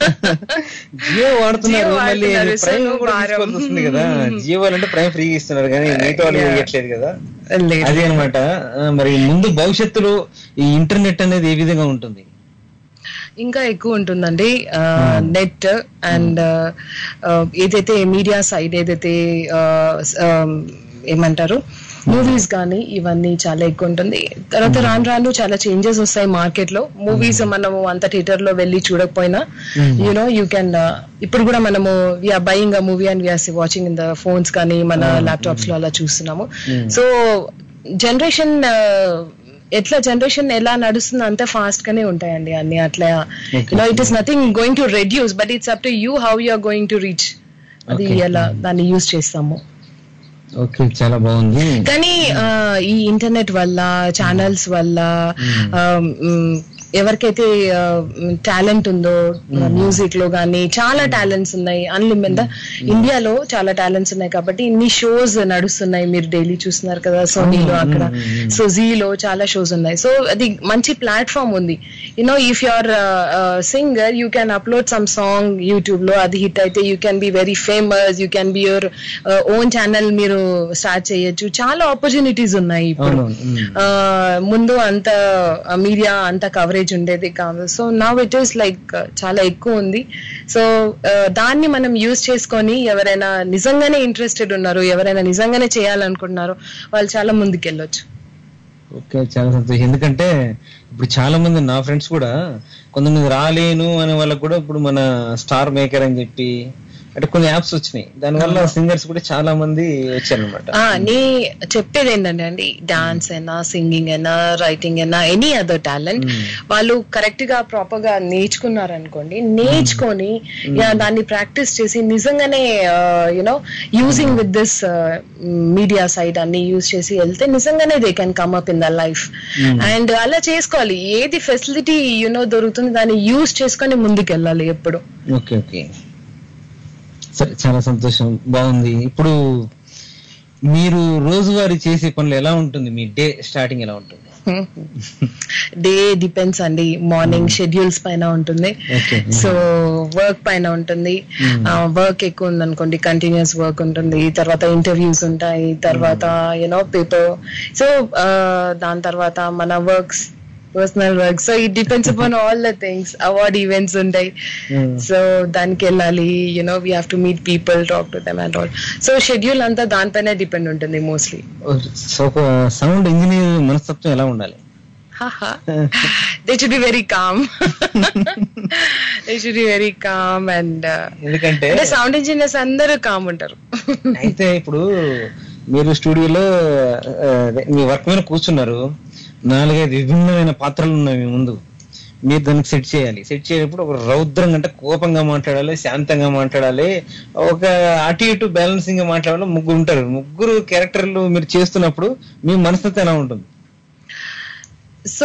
జియో వాడుతున్నారు జియో మళ్ళీ వాడుతున్నారు, ప్రైమ్ సో కూడా భారం. తీసుకోవాల్సి వస్తుంది కదా జియో వాళ్ళంటే ప్రైమ్ ఫ్రీగా ఇస్తున్నారు కానీ మిగతా వాళ్ళు ఇవ్వట్లేదు కదా లేదు. అదే అనమాట మరి ముందు భవిష్యత్తులో ఈ ఇంటర్నెట్ అనేది ఏ విధంగా ఉంటుంది ఇంకా ఎక్కువ ఉంటుందండి నెట్ అండ్ ఏదైతే మీడియా సైడ్ ఏదైతే ఆ, ఆ, ఏమంటారు మూవీస్ కానీ ఇవన్నీ చాలా ఎక్కువ ఉంటుంది తర్వాత రాను రాను చాలా చేంజెస్ వస్తాయి మార్కెట్ లో మూవీస్ మనము అంత థియేటర్ లో వెళ్ళి చూడకపోయినా యూనో యూ కెన్ ఇప్పుడు కూడా మనము we're buying a movie and we're watching in the phones కానీ మన ల్యాప్టాప్స్ లో అలా చూస్తున్నాము సో జనరేషన్ ఎట్లా జనరేషన్ ఎలా నడుస్తుందో అంత ఫాస్ట్ గానే ఉంటాయండి అన్ని అట్లా you know it is nothing going to reduce but it's up to you how you are going to reach అది Okay. ఎలా దాన్ని యూజ్ చేస్తాము ఓకే చాలా బాగుంది కానీ ఆ, ఈ ఇంటర్నెట్ వల్ల ఛానల్స్ వల్ల ఆ, మ్, ఎవరికైతే టాలెంట్ ఉందో మ్యూజిక్ లో గానీ చాలా టాలెంట్స్ ఉన్నాయి అన్లిమిటెడ్ ఇండియాలో చాలా టాలెంట్స్ ఉన్నాయి కాబట్టి ఇన్ని షోస్ నడుస్తున్నాయి మీరు డైలీ చూస్తున్నారు కదా సోనీలో అక్కడ సో జీలో చాలా షోస్ ఉన్నాయి సో అది మంచి ప్లాట్ఫామ్ ఉంది you know if you are singer you can upload some song YouTube లో అది హిట్ అయితే you can be very famous you can be your own channel మీరు స్టార్ట్ చేయొచ్చు చాలా ఆపర్చునిటీస్ ఉన్నాయి ఇప్పుడు అవునవును. మ్మ్. ఆ, ముందు అంత మీడియా అంత కవరేజ్ ఉండేది కాదు so now it is like చాలా ఎక్కువ ఉంది సో దాన్ని మనం యూజ్ చేసుకొని ఎవరైనా నిజంగానే ఇంట్రెస్టెడ్ ఉన్నారు ఎవరైనా నిజంగానే చేయాలనుకుంటున్నారు వాళ్ళు చాలా ముందుకెళ్ళొచ్చు ఓకే చాలా సంతోషం ఎందుకంటే ఇప్పుడు చాలా మంది నా ఫ్రెండ్స్ కూడా కొంతమంది రాలేను అనే వాళ్ళకి కూడా ఇప్పుడు మన స్టార్ మేకర్ అని చెప్పి అంటే కొన్ని యాప్స్ వచ్చినాయి దానివల్ల సింగర్స్ కూడా చాలా మంది వచ్చారనమాట ఆ, నీ చెప్పేది ఏంటంటే అండి డాన్స్ అయినా సింగింగ్ అయినా రైటింగ్ అయినా ఎనీ అదర్ టాలెంట్ వాళ్ళు కరెక్ట్ గా ప్రాపర్ గా నేర్చుకున్నారు అనుకోండి నేర్చుకొని యా, దాన్ని ప్రాక్టీస్ చేసి నిజంగానే you know using with this media side అన్ని యూజ్ చేసి వెళ్తే నిజంగానే they can come up in the life and అలా చేసుకోవాలి ఏది ఫెసిలిటీ యునో దొరుకుతుంది దాన్ని యూజ్ చేసుకొని ముందుకు వెళ్ళాలి ఎప్పుడు ఓకే ఓకే సరే చాలా సంతోషం బాగుంది ఇప్పుడు మీరు రోజువారీ చేసే పనులు ఎలా ఉంటుంది మీ డే స్టార్టింగ్ ఎలా ఉంటుంది డే డిపెండ్స్ అండి మార్నింగ్ షెడ్యూల్స్ పైన ఉంటుంది ఓకే సో వర్క్ పైన ఉంటుంది వర్క్ ఎక్కువ ఉంది అనుకోండి కంటిన్యూస్ వర్క్ ఉంటుంది తర్వాత ఇంటర్వ్యూస్ ఉంటాయి తర్వాత యూనో పేపర్ సో దాని తర్వాత మన works personal work so it depends upon all the things award events ఉంటాయి సో దానికి వెళ్ళాలి you know we have to meet people talk to them and all so schedule అంతా దానిపైనే డిపెండ్ ఉంటుంది మోస్ట్లీ సో ఒక సౌండ్ ఇంజనీర్ మనస్తత్వం ఎలా ఉండాలి they should be very calm they should be very calm and ఎందుకంటే అంటే సౌండ్ ఇంజనీర్స్ అందరూ కామ్ ఉంటారు అయితే ఇప్పుడు మీరు స్టూడియోలో ఆ, అదే, మీ వర్క్ మీద కూర్చున్నారు నాలుగైదు విభిన్నమైన పాత్రలు ఉన్నాయి మీ ముందు మీరు దానికి సెట్ చేయాలి సెట్ చేసేటప్పుడు ఒక రౌద్రంగా అంటే కోపంగా మాట్లాడాలి శాంతంగా మాట్లాడాలి ఒక అటు ఇటు బ్యాలెన్సింగ్ గా మాట్లాడాలి ముగ్గురు ఉంటారు ముగ్గురు క్యారెక్టర్లు మీరు చేస్తున్నప్పుడు మీ మనస్తత్వం ఎలా ఉంటుంది సో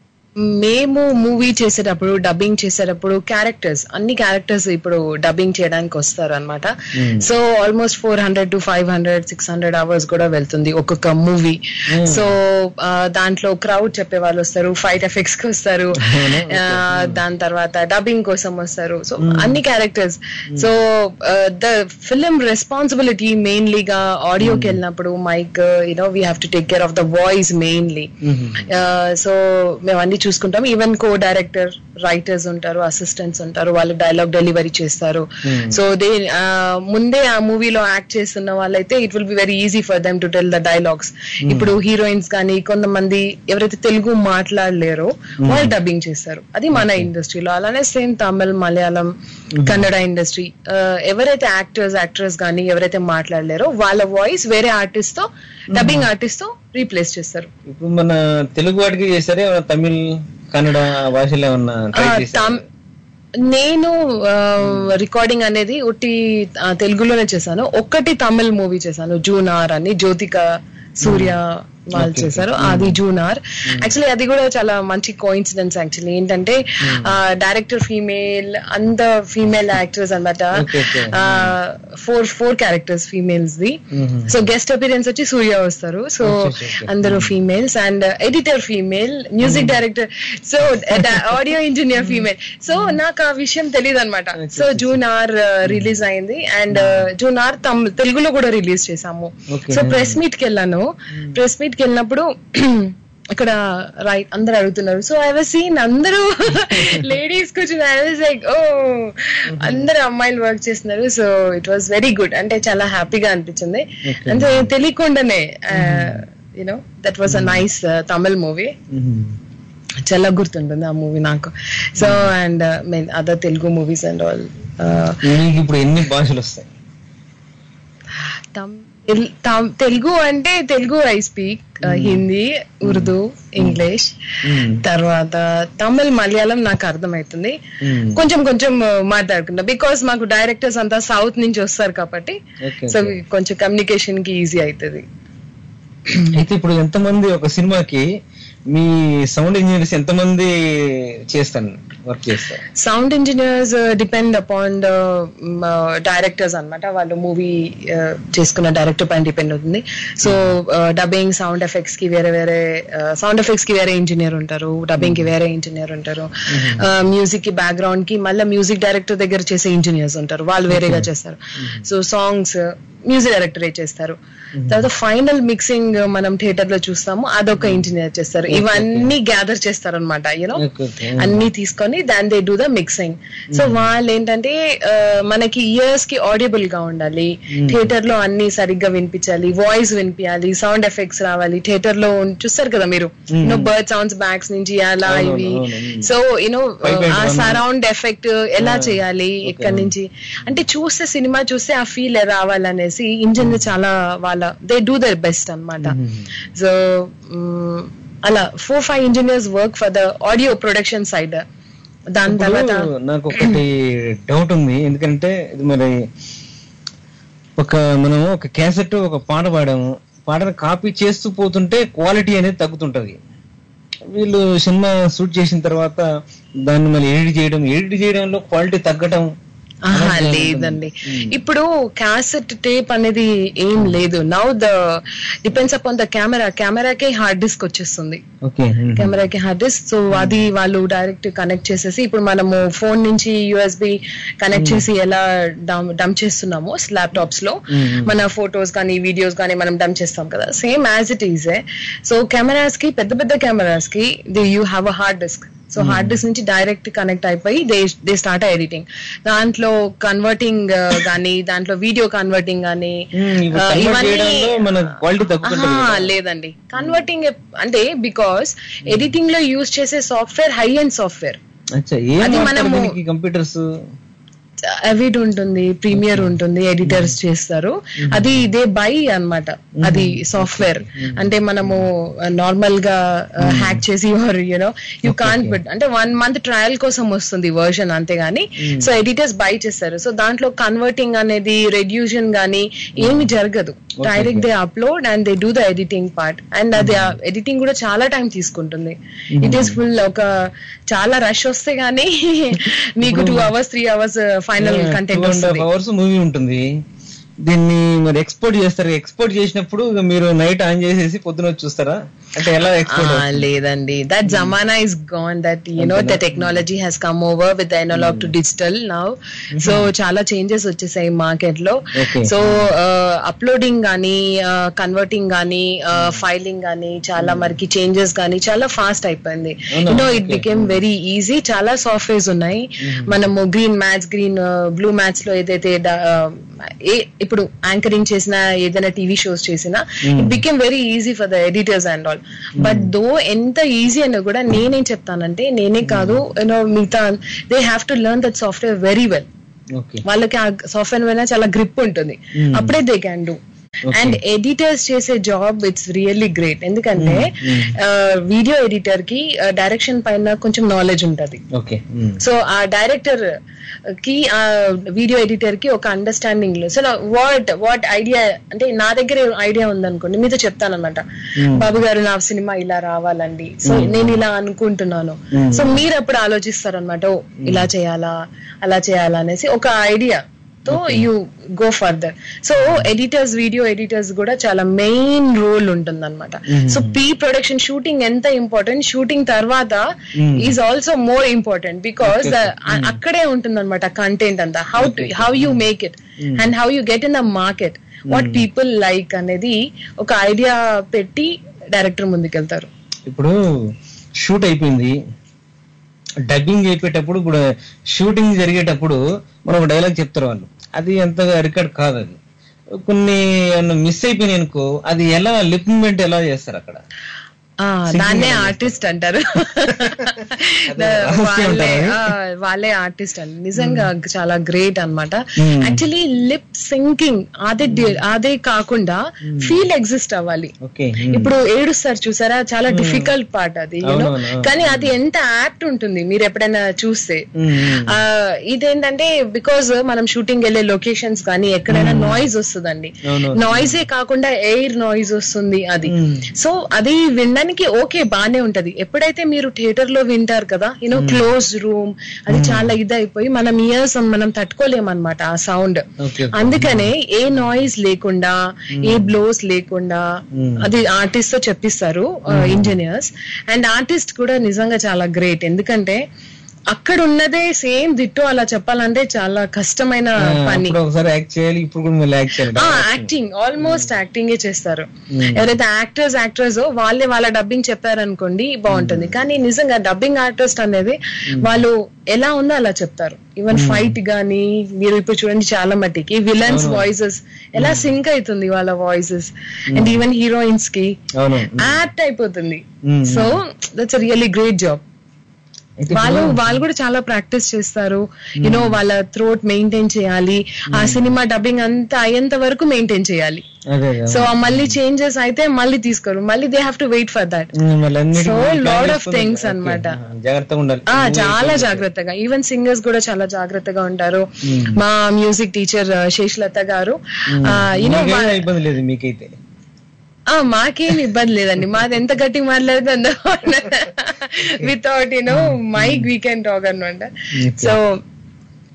మేము మూవీ చేసేటప్పుడు డబ్బింగ్ చేసేటప్పుడు క్యారెక్టర్స్ అన్ని క్యారెక్టర్స్ ఇప్పుడు డబ్బింగ్ చేయడానికి వస్తారు అనమాట so almost four hundred to five hundred six hundred hours కూడా వెళ్తుంది ఒక్కొక్క మూవీ సో దాంట్లో క్రౌడ్ చెప్పే వాళ్ళు వస్తారు ఫైట్ ఎఫెక్ట్స్ కి వస్తారు ఆ, దాని తర్వాత డబ్బింగ్ కోసం వస్తారు సో అన్ని characters so the film responsibility మెయిన్లీగా ఆడియోకి వెళ్ళినప్పుడు mike you know we have to take care of the voice mainly so మేము అన్ని చూసుకుంటాం ఈవెన్ కో డైరెక్టర్ రైటర్స్ ఉంటారు అసిస్టెంట్స్ ఉంటారు వాళ్ళు డైలాగ్ డెలివరీ చేస్తారు సో దే ముందే ఆ మూవీలో యాక్ట్ చేస్తున్న వాళ్ళైతే it will be very easy for them to tell the dialogues ఇప్పుడు హీరోయిన్స్ కానీ కొంతమంది ఎవరైతే తెలుగు మాట్లాడలేరో వాళ్ళు డబ్బింగ్ చేస్తారు అది మన ఇండస్ట్రీలో అలానే సేమ్ తమిళ్ మలయాళం కన్నడ ఇండస్ట్రీ ఎవరైతే యాక్టర్స్ యాక్ట్రెస్ కానీ ఎవరైతే మాట్లాడలేరో వాళ్ళ వాయిస్ వేరే ఆర్టిస్ట్ తో డబ్బింగ్ ఆర్టిస్ట్ తో రీప్లేస్ చేస్తారు ఇప్పుడు మన తెలుగు వాటికి చేస్తారే ఏమన్నా తమిళ్ కన్నడ భాషలో ఏమన్నా ట్రై ఆ, చేస్తారా తమ్- నేను రికార్డింగ్ అనేది ఉట్టి ఆ, తెలుగులోనే చేశాను ఒక్కటి తమిళ్ మూవీ చేశాను జూనార్ అని జ్యోతిక సూర్య వాళ్ళు చేశారు అది జూనార్ యాక్చువల్లీ అది కూడా చాలా మంచి కోఇన్సిడెన్స్ యాక్చువల్లీ ఏంటంటే డైరెక్టర్ ఫీమేల్ అంత ఫీమేల్ యాక్టర్స్ అనమాట Okay, okay. Four four characters females the so guest appearance వచ్చి సూర్య వస్తారు సో Okay, okay. అందరూ females and editor female music director so audio engineer female so నాకు ఆ విషయం తెలియదు అనమాట సో జూన్ ఆర్ రిలీజ్ అయింది అండ్ జూన్ ఆర్ తమ్ తెలుగులో కూడా రిలీజ్ చేసాము Okay. సో ప్రెస్ మీట్ కి వెళ్ళాను ప్రెస్ మీట్ కి వెళ్ళినప్పుడు అక్కడ రైట్ అందరు అడుగుతున్నారు సో ఐ వాజ్ సీన్ అందరూ లేడీస్ కూర్చుని ఐ వాజ్ లైక్ ఓ అందరు అమ్మాయిలు వర్క్ చేస్తున్నారు so it was very good అంటే చాలా హ్యాపీగా అనిపించింది అంటే తెలియకుండానే you know that was a nice Tamil movie చాలా గుర్తుంటుంది ఆ మూవీ నాకు so and main other Telugu movies and all మీకు ఇప్పుడు ఎన్ని భాషలు వస్తాయి తెలుగు అంటే Telugu I speak Hindi Urdu English తర్వాత తమిళ్ మలయాళం నాకు అర్థమవుతుంది Hmm. కొంచెం కొంచెం uh, మాట్లాడుకుంటా బికాస్ మాకు డైరెక్టర్స్ అంతా సౌత్ నుంచి వస్తారు కాబట్టి Okay, సో okay. కొంచెం కమ్యూనికేషన్ కి ఈజీ అవుతుంది అయితే ఇప్పుడు ఎంతమంది ఒక సినిమాకి మీ సౌండ్ ఇంజనీర్స్ ఎంతమంది చేస్తాను వర్క్ చేస్తారు sound engineers depend upon the directors అన్నమాట వాళ్ళు మూవీ చేసుకున్న డైరెక్టర్ పైన డిపెండ్ అవుతుంది సో డబ్బింగ్ సౌండ్ ఎఫెక్ట్స్ కి వేరే వేరే సౌండ్ ఎఫెక్ట్స్ కి వేరే ఇంజనీర్ ఉంటారు డబ్బింగ్ కి వేరే ఇంజనీర్ ఉంటారు మ్యూజిక్ కి బ్యాక్గ్రౌండ్ కి మళ్ళీ మ్యూజిక్ డైరెక్టర్ దగ్గర చేసే ఇంజనీర్స్ ఉంటారు వాళ్ళు వేరేగా చేస్తారు సో సాంగ్స్ మ్యూజిక్ డైరెక్టరే చేస్తారు తర్వాత ఫైనల్ మిక్సింగ్ మనం థియేటర్ లో చూస్తాము అదొక ఇంజనీర్ చేస్తారు ఇవన్నీ గ్యాదర్ చేస్తారు అనమాట యూనో Okay, okay. అన్ని తీసుకొని దాని they do the mixing so వాళ్ళు ఏంటంటే ఆ, మనకి ఇయర్స్ కి ఆడియబుల్ గా ఉండాలి థియేటర్ లో అన్ని సరిగ్గా వినిపించాలి వాయిస్ వినిపించాలి సౌండ్ ఎఫెక్ట్స్ రావాలి థియేటర్ లో ఉన్- చూస్తారు కదా మీరు యూనో బర్డ్ సౌండ్స్ బ్యాక్స్ నుంచి అలా అవును, ఇవి అవును, అవును. సో యూనో Five point ఆ one. సరౌండ్ ఎఫెక్ట్ ఎలా చేయాలి ఎక్కడి నుంచి అంటే చూస్తే సినిమా చూస్తే ఆ ఫీల్ రావాలనేసి ఇంజన్ చాలా వాళ్ళ దే డూ దర్ బెస్ట్ అన్నమాట సో అలా four five engineers work for the audio production side దాని తర్వాత ఇప్పుడు నాకు ఒకటి డౌట్ ఉంది ఎందుకంటే ఇది మరి ఒక మనం ఒక క్యాసెట్ ఒక పాట పాడాము పాటను కాపీ చేస్తూ పోతుంటే క్వాలిటీ అనేది తగ్గుతుంటది వీళ్ళు సినిమా షూట్ చేసిన తర్వాత దాన్ని మళ్ళీ ఎడిట్ చేయడం ఎడిట్ చేయడంలో క్వాలిటీ తగ్గడం ఆహా, లేదండి ఇప్పుడు క్యాసెట్ టేప్ అనేది ఏం లేదు now the depends upon the camera కెమెరాకే హార్డ్ డిస్క్ వచ్చేస్తుంది ఓకే కెమెరాకి హార్డ్ డిస్క్ సో అది వాళ్ళు డైరెక్ట్ కనెక్ట్ చేసేసి ఇప్పుడు మనము ఫోన్ నుంచి యూఎస్బి కనెక్ట్ చేసి ఎలా డంప్ చేస్తున్నామో ల్యాప్టాప్స్ లో మన ఫొటోస్ కానీ వీడియోస్ కానీ మనం డంప్ చేస్తాం కదా same as it is so cameras కి పెద్ద పెద్ద కెమెరాస్ కి the you have a hard disk so hard disk నుంచి డైరెక్ట్ కనెక్ట్ అయిపోయి దే దే స్టార్ట్ ఎడిటింగ్ దాంట్లో కన్వర్టింగ్ గానీ దాంట్లో వీడియో కన్వర్టింగ్ గానీ ఇప్పుడు ఆ, convert ఇవన్నీ చేయడంలో మన క్వాలిటీ తగ్గుతుంటది ఆహా, కదా. లేదండి కన్వర్టింగ్ అంటే బికాస్ ఎడిటింగ్ లో యూజ్ చేసే సాఫ్ట్వేర్ హై అండ్ సాఫ్ట్వేర్ అచ్చా ఏం అది వాడతారు మనము- దీనికి కంప్యూటర్స్ అవిడ్ ఉంటుంది ప్రీమియర్ ఉంటుంది ఎడిటర్స్ చేస్తారు అది ఇదే బై అన్నమాట అది సాఫ్ట్వేర్ అంటే మనము నార్మల్ గా హ్యాక్ చేసి యూనో యూ కాంట్ బట్ అంటే వన్ మంత్ ట్రయల్ కోసం వస్తుంది వర్షన్ అంతేగాని సో ఎడిటర్స్ బై చేస్తారు సో దాంట్లో కన్వర్టింగ్ అనేది రెడ్యూషన్ గానీ ఏమి జరగదు direct they upload and they do the editing part and అది ఎడిటింగ్ కూడా చాలా టైం తీసుకుంటుంది ఇట్ ఈస్ ఫుల్ ఒక చాలా రష్ వస్తే గానీ మీకు two hours three hours final content వస్తుంది అవర్స్ మూవీ ఉంటుంది దీన్ని మరి ఎక్స్పోర్ట్ చేస్తారు ఎక్స్పోర్ట్ చేసినప్పుడు ఇక మీరు నైట్ ఆన్ చేసేసి పొద్దున వచ్చి చూస్తారా అంటే ఎలా ఎక్స్పోర్ట్ Ah, లేదండి దట్ జమానా is gone that you know the technology has come over with analog to digital now so చాలా చేంజెస్ వచ్చేసాయి మార్కెట్ లో Okay. సో అప్లోడింగ్ గానీ కన్వర్టింగ్ గానీ ఫైలింగ్ గానీ చాలా మరికి చేంజెస్ గానీ చాలా ఫాస్ట్ అయిపోయింది అవునా? You know it Okay. Became very easy చాలా సాఫ్ట్వేర్స్ ఉన్నాయి మనము green match green blue match లో ఏదైతే డా- uh, ఏ ఇప్పుడు యాంకరింగ్ చేసిన ఏదైనా టీవీ షోస్ చేసినా it became very easy for the editors and all but though ఎంత ఈజీ అని కూడా నేనేం చెప్తానంటే నేనే కాదు యూనో మిగతా they have to learn that software very well okay వాళ్ళకి ఆ సాఫ్ట్వేర్ మీద చాలా గ్రిప్ ఉంటుంది అప్పుడే they can do and editors చేసే జాబ్ ఇట్స్ రియల్లీ గ్రేట్ ఎందుకంటే వీడియో ఎడిటర్ కి డైరెక్షన్ పైన కొంచెం నాలెడ్జ్ ఉంటది ఓకే సో ఆ డైరెక్టర్ కి ఆ వీడియో ఎడిటర్ కి ఒక అండర్స్టాండింగ్ లో సో వాట్ వాట్ ఐడియా అంటే నా దగ్గర ఐడియా ఉందనుకోండి మీతో చెప్తానన్నమాట బాబు గారు నా సినిమా ఇలా రావాలండి సో నేను ఇలా అనుకుంటున్నాను సో మీరు అప్పుడు ఆలోచిస్తారనమాట ఓ ఇలా చేయాలా అలా చేయాలా అనేసి ఒక ఐడియా తో you go further so editors video editors కూడా చాలా మెయిన్ రోల్ ఉంటుంది అనమాట సో ప్రీ ప్రొడక్షన్ షూటింగ్ ఎంత ఇంపార్టెంట్ షూటింగ్ తర్వాత is also more important because అక్కడే ఉంటుంది అనమాట కంటెంట్ అంతా how to how you make it and how you get in the market what people like అనేది ఒక ఐడియా పెట్టి డైరెక్టర్ ముందుకెళ్తారు ఇప్పుడు షూట్ అయిపోయింది డబ్బింగ్ అయిపోయేటప్పుడు ఇప్పుడు షూటింగ్ జరిగేటప్పుడు మనం ఒక డైలాగ్ చెప్తారు వాళ్ళు అది అంతగా రికార్డ్ కాదు అది కొన్ని మిస్ అయిపోయినాయి అనుకో అది ఎలా లిప్ మూమెంట్ ఎలా చేస్తారు అక్కడ ఆ, దాన్నే ఆర్టిస్ట్ అంటారు అదే రహస్యం వాళ్ళే అంటారా? ఆ, వాళ్ళే ఆర్టిస్ట్ అండి నిజంగా చాలా గ్రేట్ అన్నమాట యాక్చువల్లీ లిప్ సింకింగ్ అదే డి- అదే కాకుండా ఫీల్ ఎగ్జిస్ట్ అవ్వాలి ఓకే ఇప్పుడు ఏడుస్తారు చూసారా చాలా డిఫికల్ట్ పార్ట్ అది యూనో అవునవును, అవును. కానీ అది ఎంత యాప్ట్ ఉంటుంది మీరు ఎప్పుడైనా చూస్తే ఆ, ఇదేంటంటే బికాజ్ మనం షూటింగ్ వెళ్ళే లొకేషన్స్ కానీ ఎక్కడైనా నాయిస్ వస్తుందండి అవును. నాయిసే కాకుండా ఎయిర్ నాయిస్ వస్తుంది అది సో అది వినడానికి ఓకే బానే ఉంటది ఎప్పుడైతే మీరు థియేటర్ లో వింటారు కదా యూనో క్లోజ్ రూమ్ అది చాలా ఇదైపోయి మనం ఇయర్స్ మనం తట్టుకోలేమన్నమాట ఆ సౌండ్ ఓకే అందుకనే ఏ నాయిస్ లేకుండా ఏ బ్లోస్ లేకుండా అది ఆర్టిస్ట్ తో చెప్పిస్తారు ఇంజనీర్స్ అండ్ ఆర్టిస్ట్ కూడా నిజంగా చాలా గ్రేట్ ఎందుకంటే అక్కడ ఉన్నదే సేమ్ దిట్టు అలా చెప్పాలంటే చాలా కష్టమైన పని అప్పుడు ఒకసారి యాక్ట్ చేయాలి ఇప్పుడు కూడా మళ్ళీ యాక్ట్ చేయాలి యాక్టింగ్ ఆల్మోస్ట్ యాక్టింగ్ చేస్తారు ఎవరైతే యాక్టర్స్ యాక్టర్స్ వాళ్ళే వాళ్ళ డబ్బింగ్ చెప్పారనుకోండి బాగుంటుంది కానీ నిజంగా డబ్బింగ్ ఆర్టిస్ట్ అనేది వాళ్ళు ఎలా ఉందో అలా చెప్తారు ఈవెన్ ఫైట్ గానీ మీరు ఇప్పుడు చూడండి చాలా మట్టికి విలన్స్ వాయిసెస్ ఎలా సింక్ అవుతుంది వాళ్ళ వాయిసెస్ అండ్ ఈవెన్ హీరోయిన్స్ కి అవును యాప్ట్ అయిపోతుంది Mm. So that's really great job అయితే వాళ్ళు వాళ్ళు కూడా చాలా ప్రాక్టీస్ చేస్తారు యూనో వాళ్ళ థ్రోట్ మెయింటైన్ చేయాలి ఆ సినిమా డబ్బింగ్ అంతా అయ్యేంత వరకు మెయింటైన్ చేయాలి అదే అదే. సో మళ్ళీ చేంజెస్ అయితే మళ్ళీ తీసుకోరు మళ్ళీ they have to wait for that um, మళ్ళీ అన్నిటికీ So, plan lot of చేసుకొని- things ఓకే. అన్నమాట. ఆ, జాగ్రత్తగా ఉండాలి ఆ చాలా జాగ్రత్తగా ఈవెన్ సింగర్స్ కూడా చాలా జాగ్రత్తగా ఉంటారు మా మ్యూజిక్ టీచర్ శేషలత గారు యూనో మీకేం ఇబ్బంది లేదు మీకైతే ఆ మాకేం ఇబ్బంది లేదండి మాది ఎంత గట్టిగా మాట్లాడుతుందో without you know mike we can talk అనమాట సో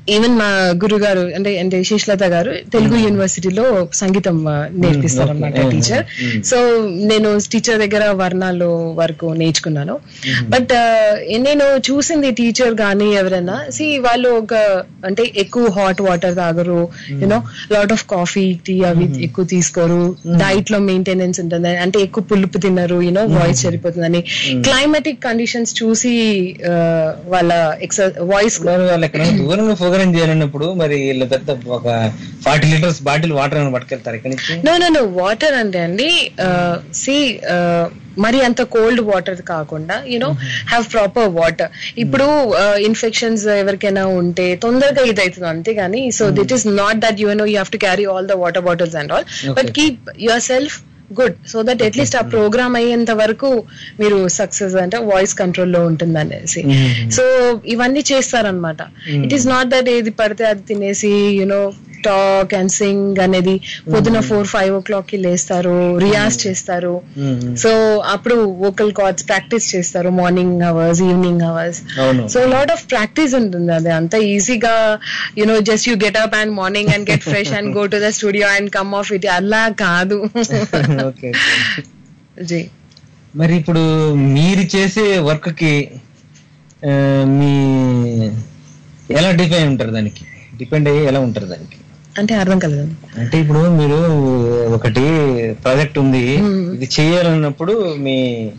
ఈవెన్ మా గురుగారు అంటే అంటే శేషలత గారు తెలుగు యూనివర్సిటీలో సంగీతం నేర్పిస్తారు అనమాట Okay. టీచర్ సో నేను టీచర్ దగ్గర వర్ణాలు వరకు నేర్చుకున్నాను బట్ నేను చూసింది టీచర్ కానీ ఎవరైనా సి వాళ్ళు ఒక అంటే ఎక్కువ హాట్ వాటర్ తాగరు you know lot of coffee tea అవి ఎక్కువ తీసుకోరు డైట్ లో మెయింటెనెన్స్ ఉంటుంది అంటే ఎక్కువ పులుపు తినరు యూనో వాయిస్ సరిపోతుందని క్లైమాటిక్ కండిషన్స్ చూసి ఆ, వాళ్ళ ఎక్స వాయిస్ మరి వాళ్ళు ఎక్కడ దూరంగా ప్రోగ్రామ్ చేయాలన్నప్పుడు మరి వీళ్ళు పెద్ద ఒక ఫార్టీ లీటర్స్ బాటిల్ వాటర్ అని పట్టుకెళ్తారు ఇక్కడి నుంచి నో నో నో వాటర్ అంటే అండి సి మరి అంత కోల్డ్ వాటర్ కాకుండా యునో హ్యావ్ ప్రాపర్ వాటర్ ఇప్పుడు ఇన్ఫెక్షన్స్ ఎవరికైనా ఉంటే తొందరగా ఇది అవుతుంది అంతేగాని so it is not that you know you have to carry all the water bottles and all but keep your self good so that at least ఆ program అయ్యేంత వరకు మీరు సక్సెస్ అంటే వాయిస్ కంట్రోల్లో ఉంటుంది అనేసి సో ఇవన్నీ చేస్తారనమాట ఇట్ ఈస్ నాట్ దట్ ఏది పడితే అది తినేసి యునో టాక్ అండ్ సింగ్ అనేది పొద్దున ఫోర్ ఫైవ్ ఓ క్లాక్ కి లేస్తారు రియాజ్ చేస్తారు సో అప్పుడు వోకల్ కార్డ్స్ ప్రాక్టీస్ చేస్తారు మార్నింగ్ అవర్స్ ఈవినింగ్ అవర్స్ అవును సో లాట్ ఆఫ్ ప్రాక్టీస్ ఉంటుంది అది అంత ఈజీగా you know just you get up and morning and get fresh and go to the studio and come off it అలా కాదు ఓకే జీ మరి ఇప్పుడు మీరు చేసే వర్క్ కి ఆ, మీ ఎలా డిఫైన్ ఉంటారు దానికి డిపెండ్ అయ్యి ఎలా ఉంటారు దానికి అంటే అర్థం కలదండి అంటే ఇప్పుడు మీరు ఒకటి ప్రాజెక్ట్ ఉంది ఇది చేయాలన్నప్పుడు మీ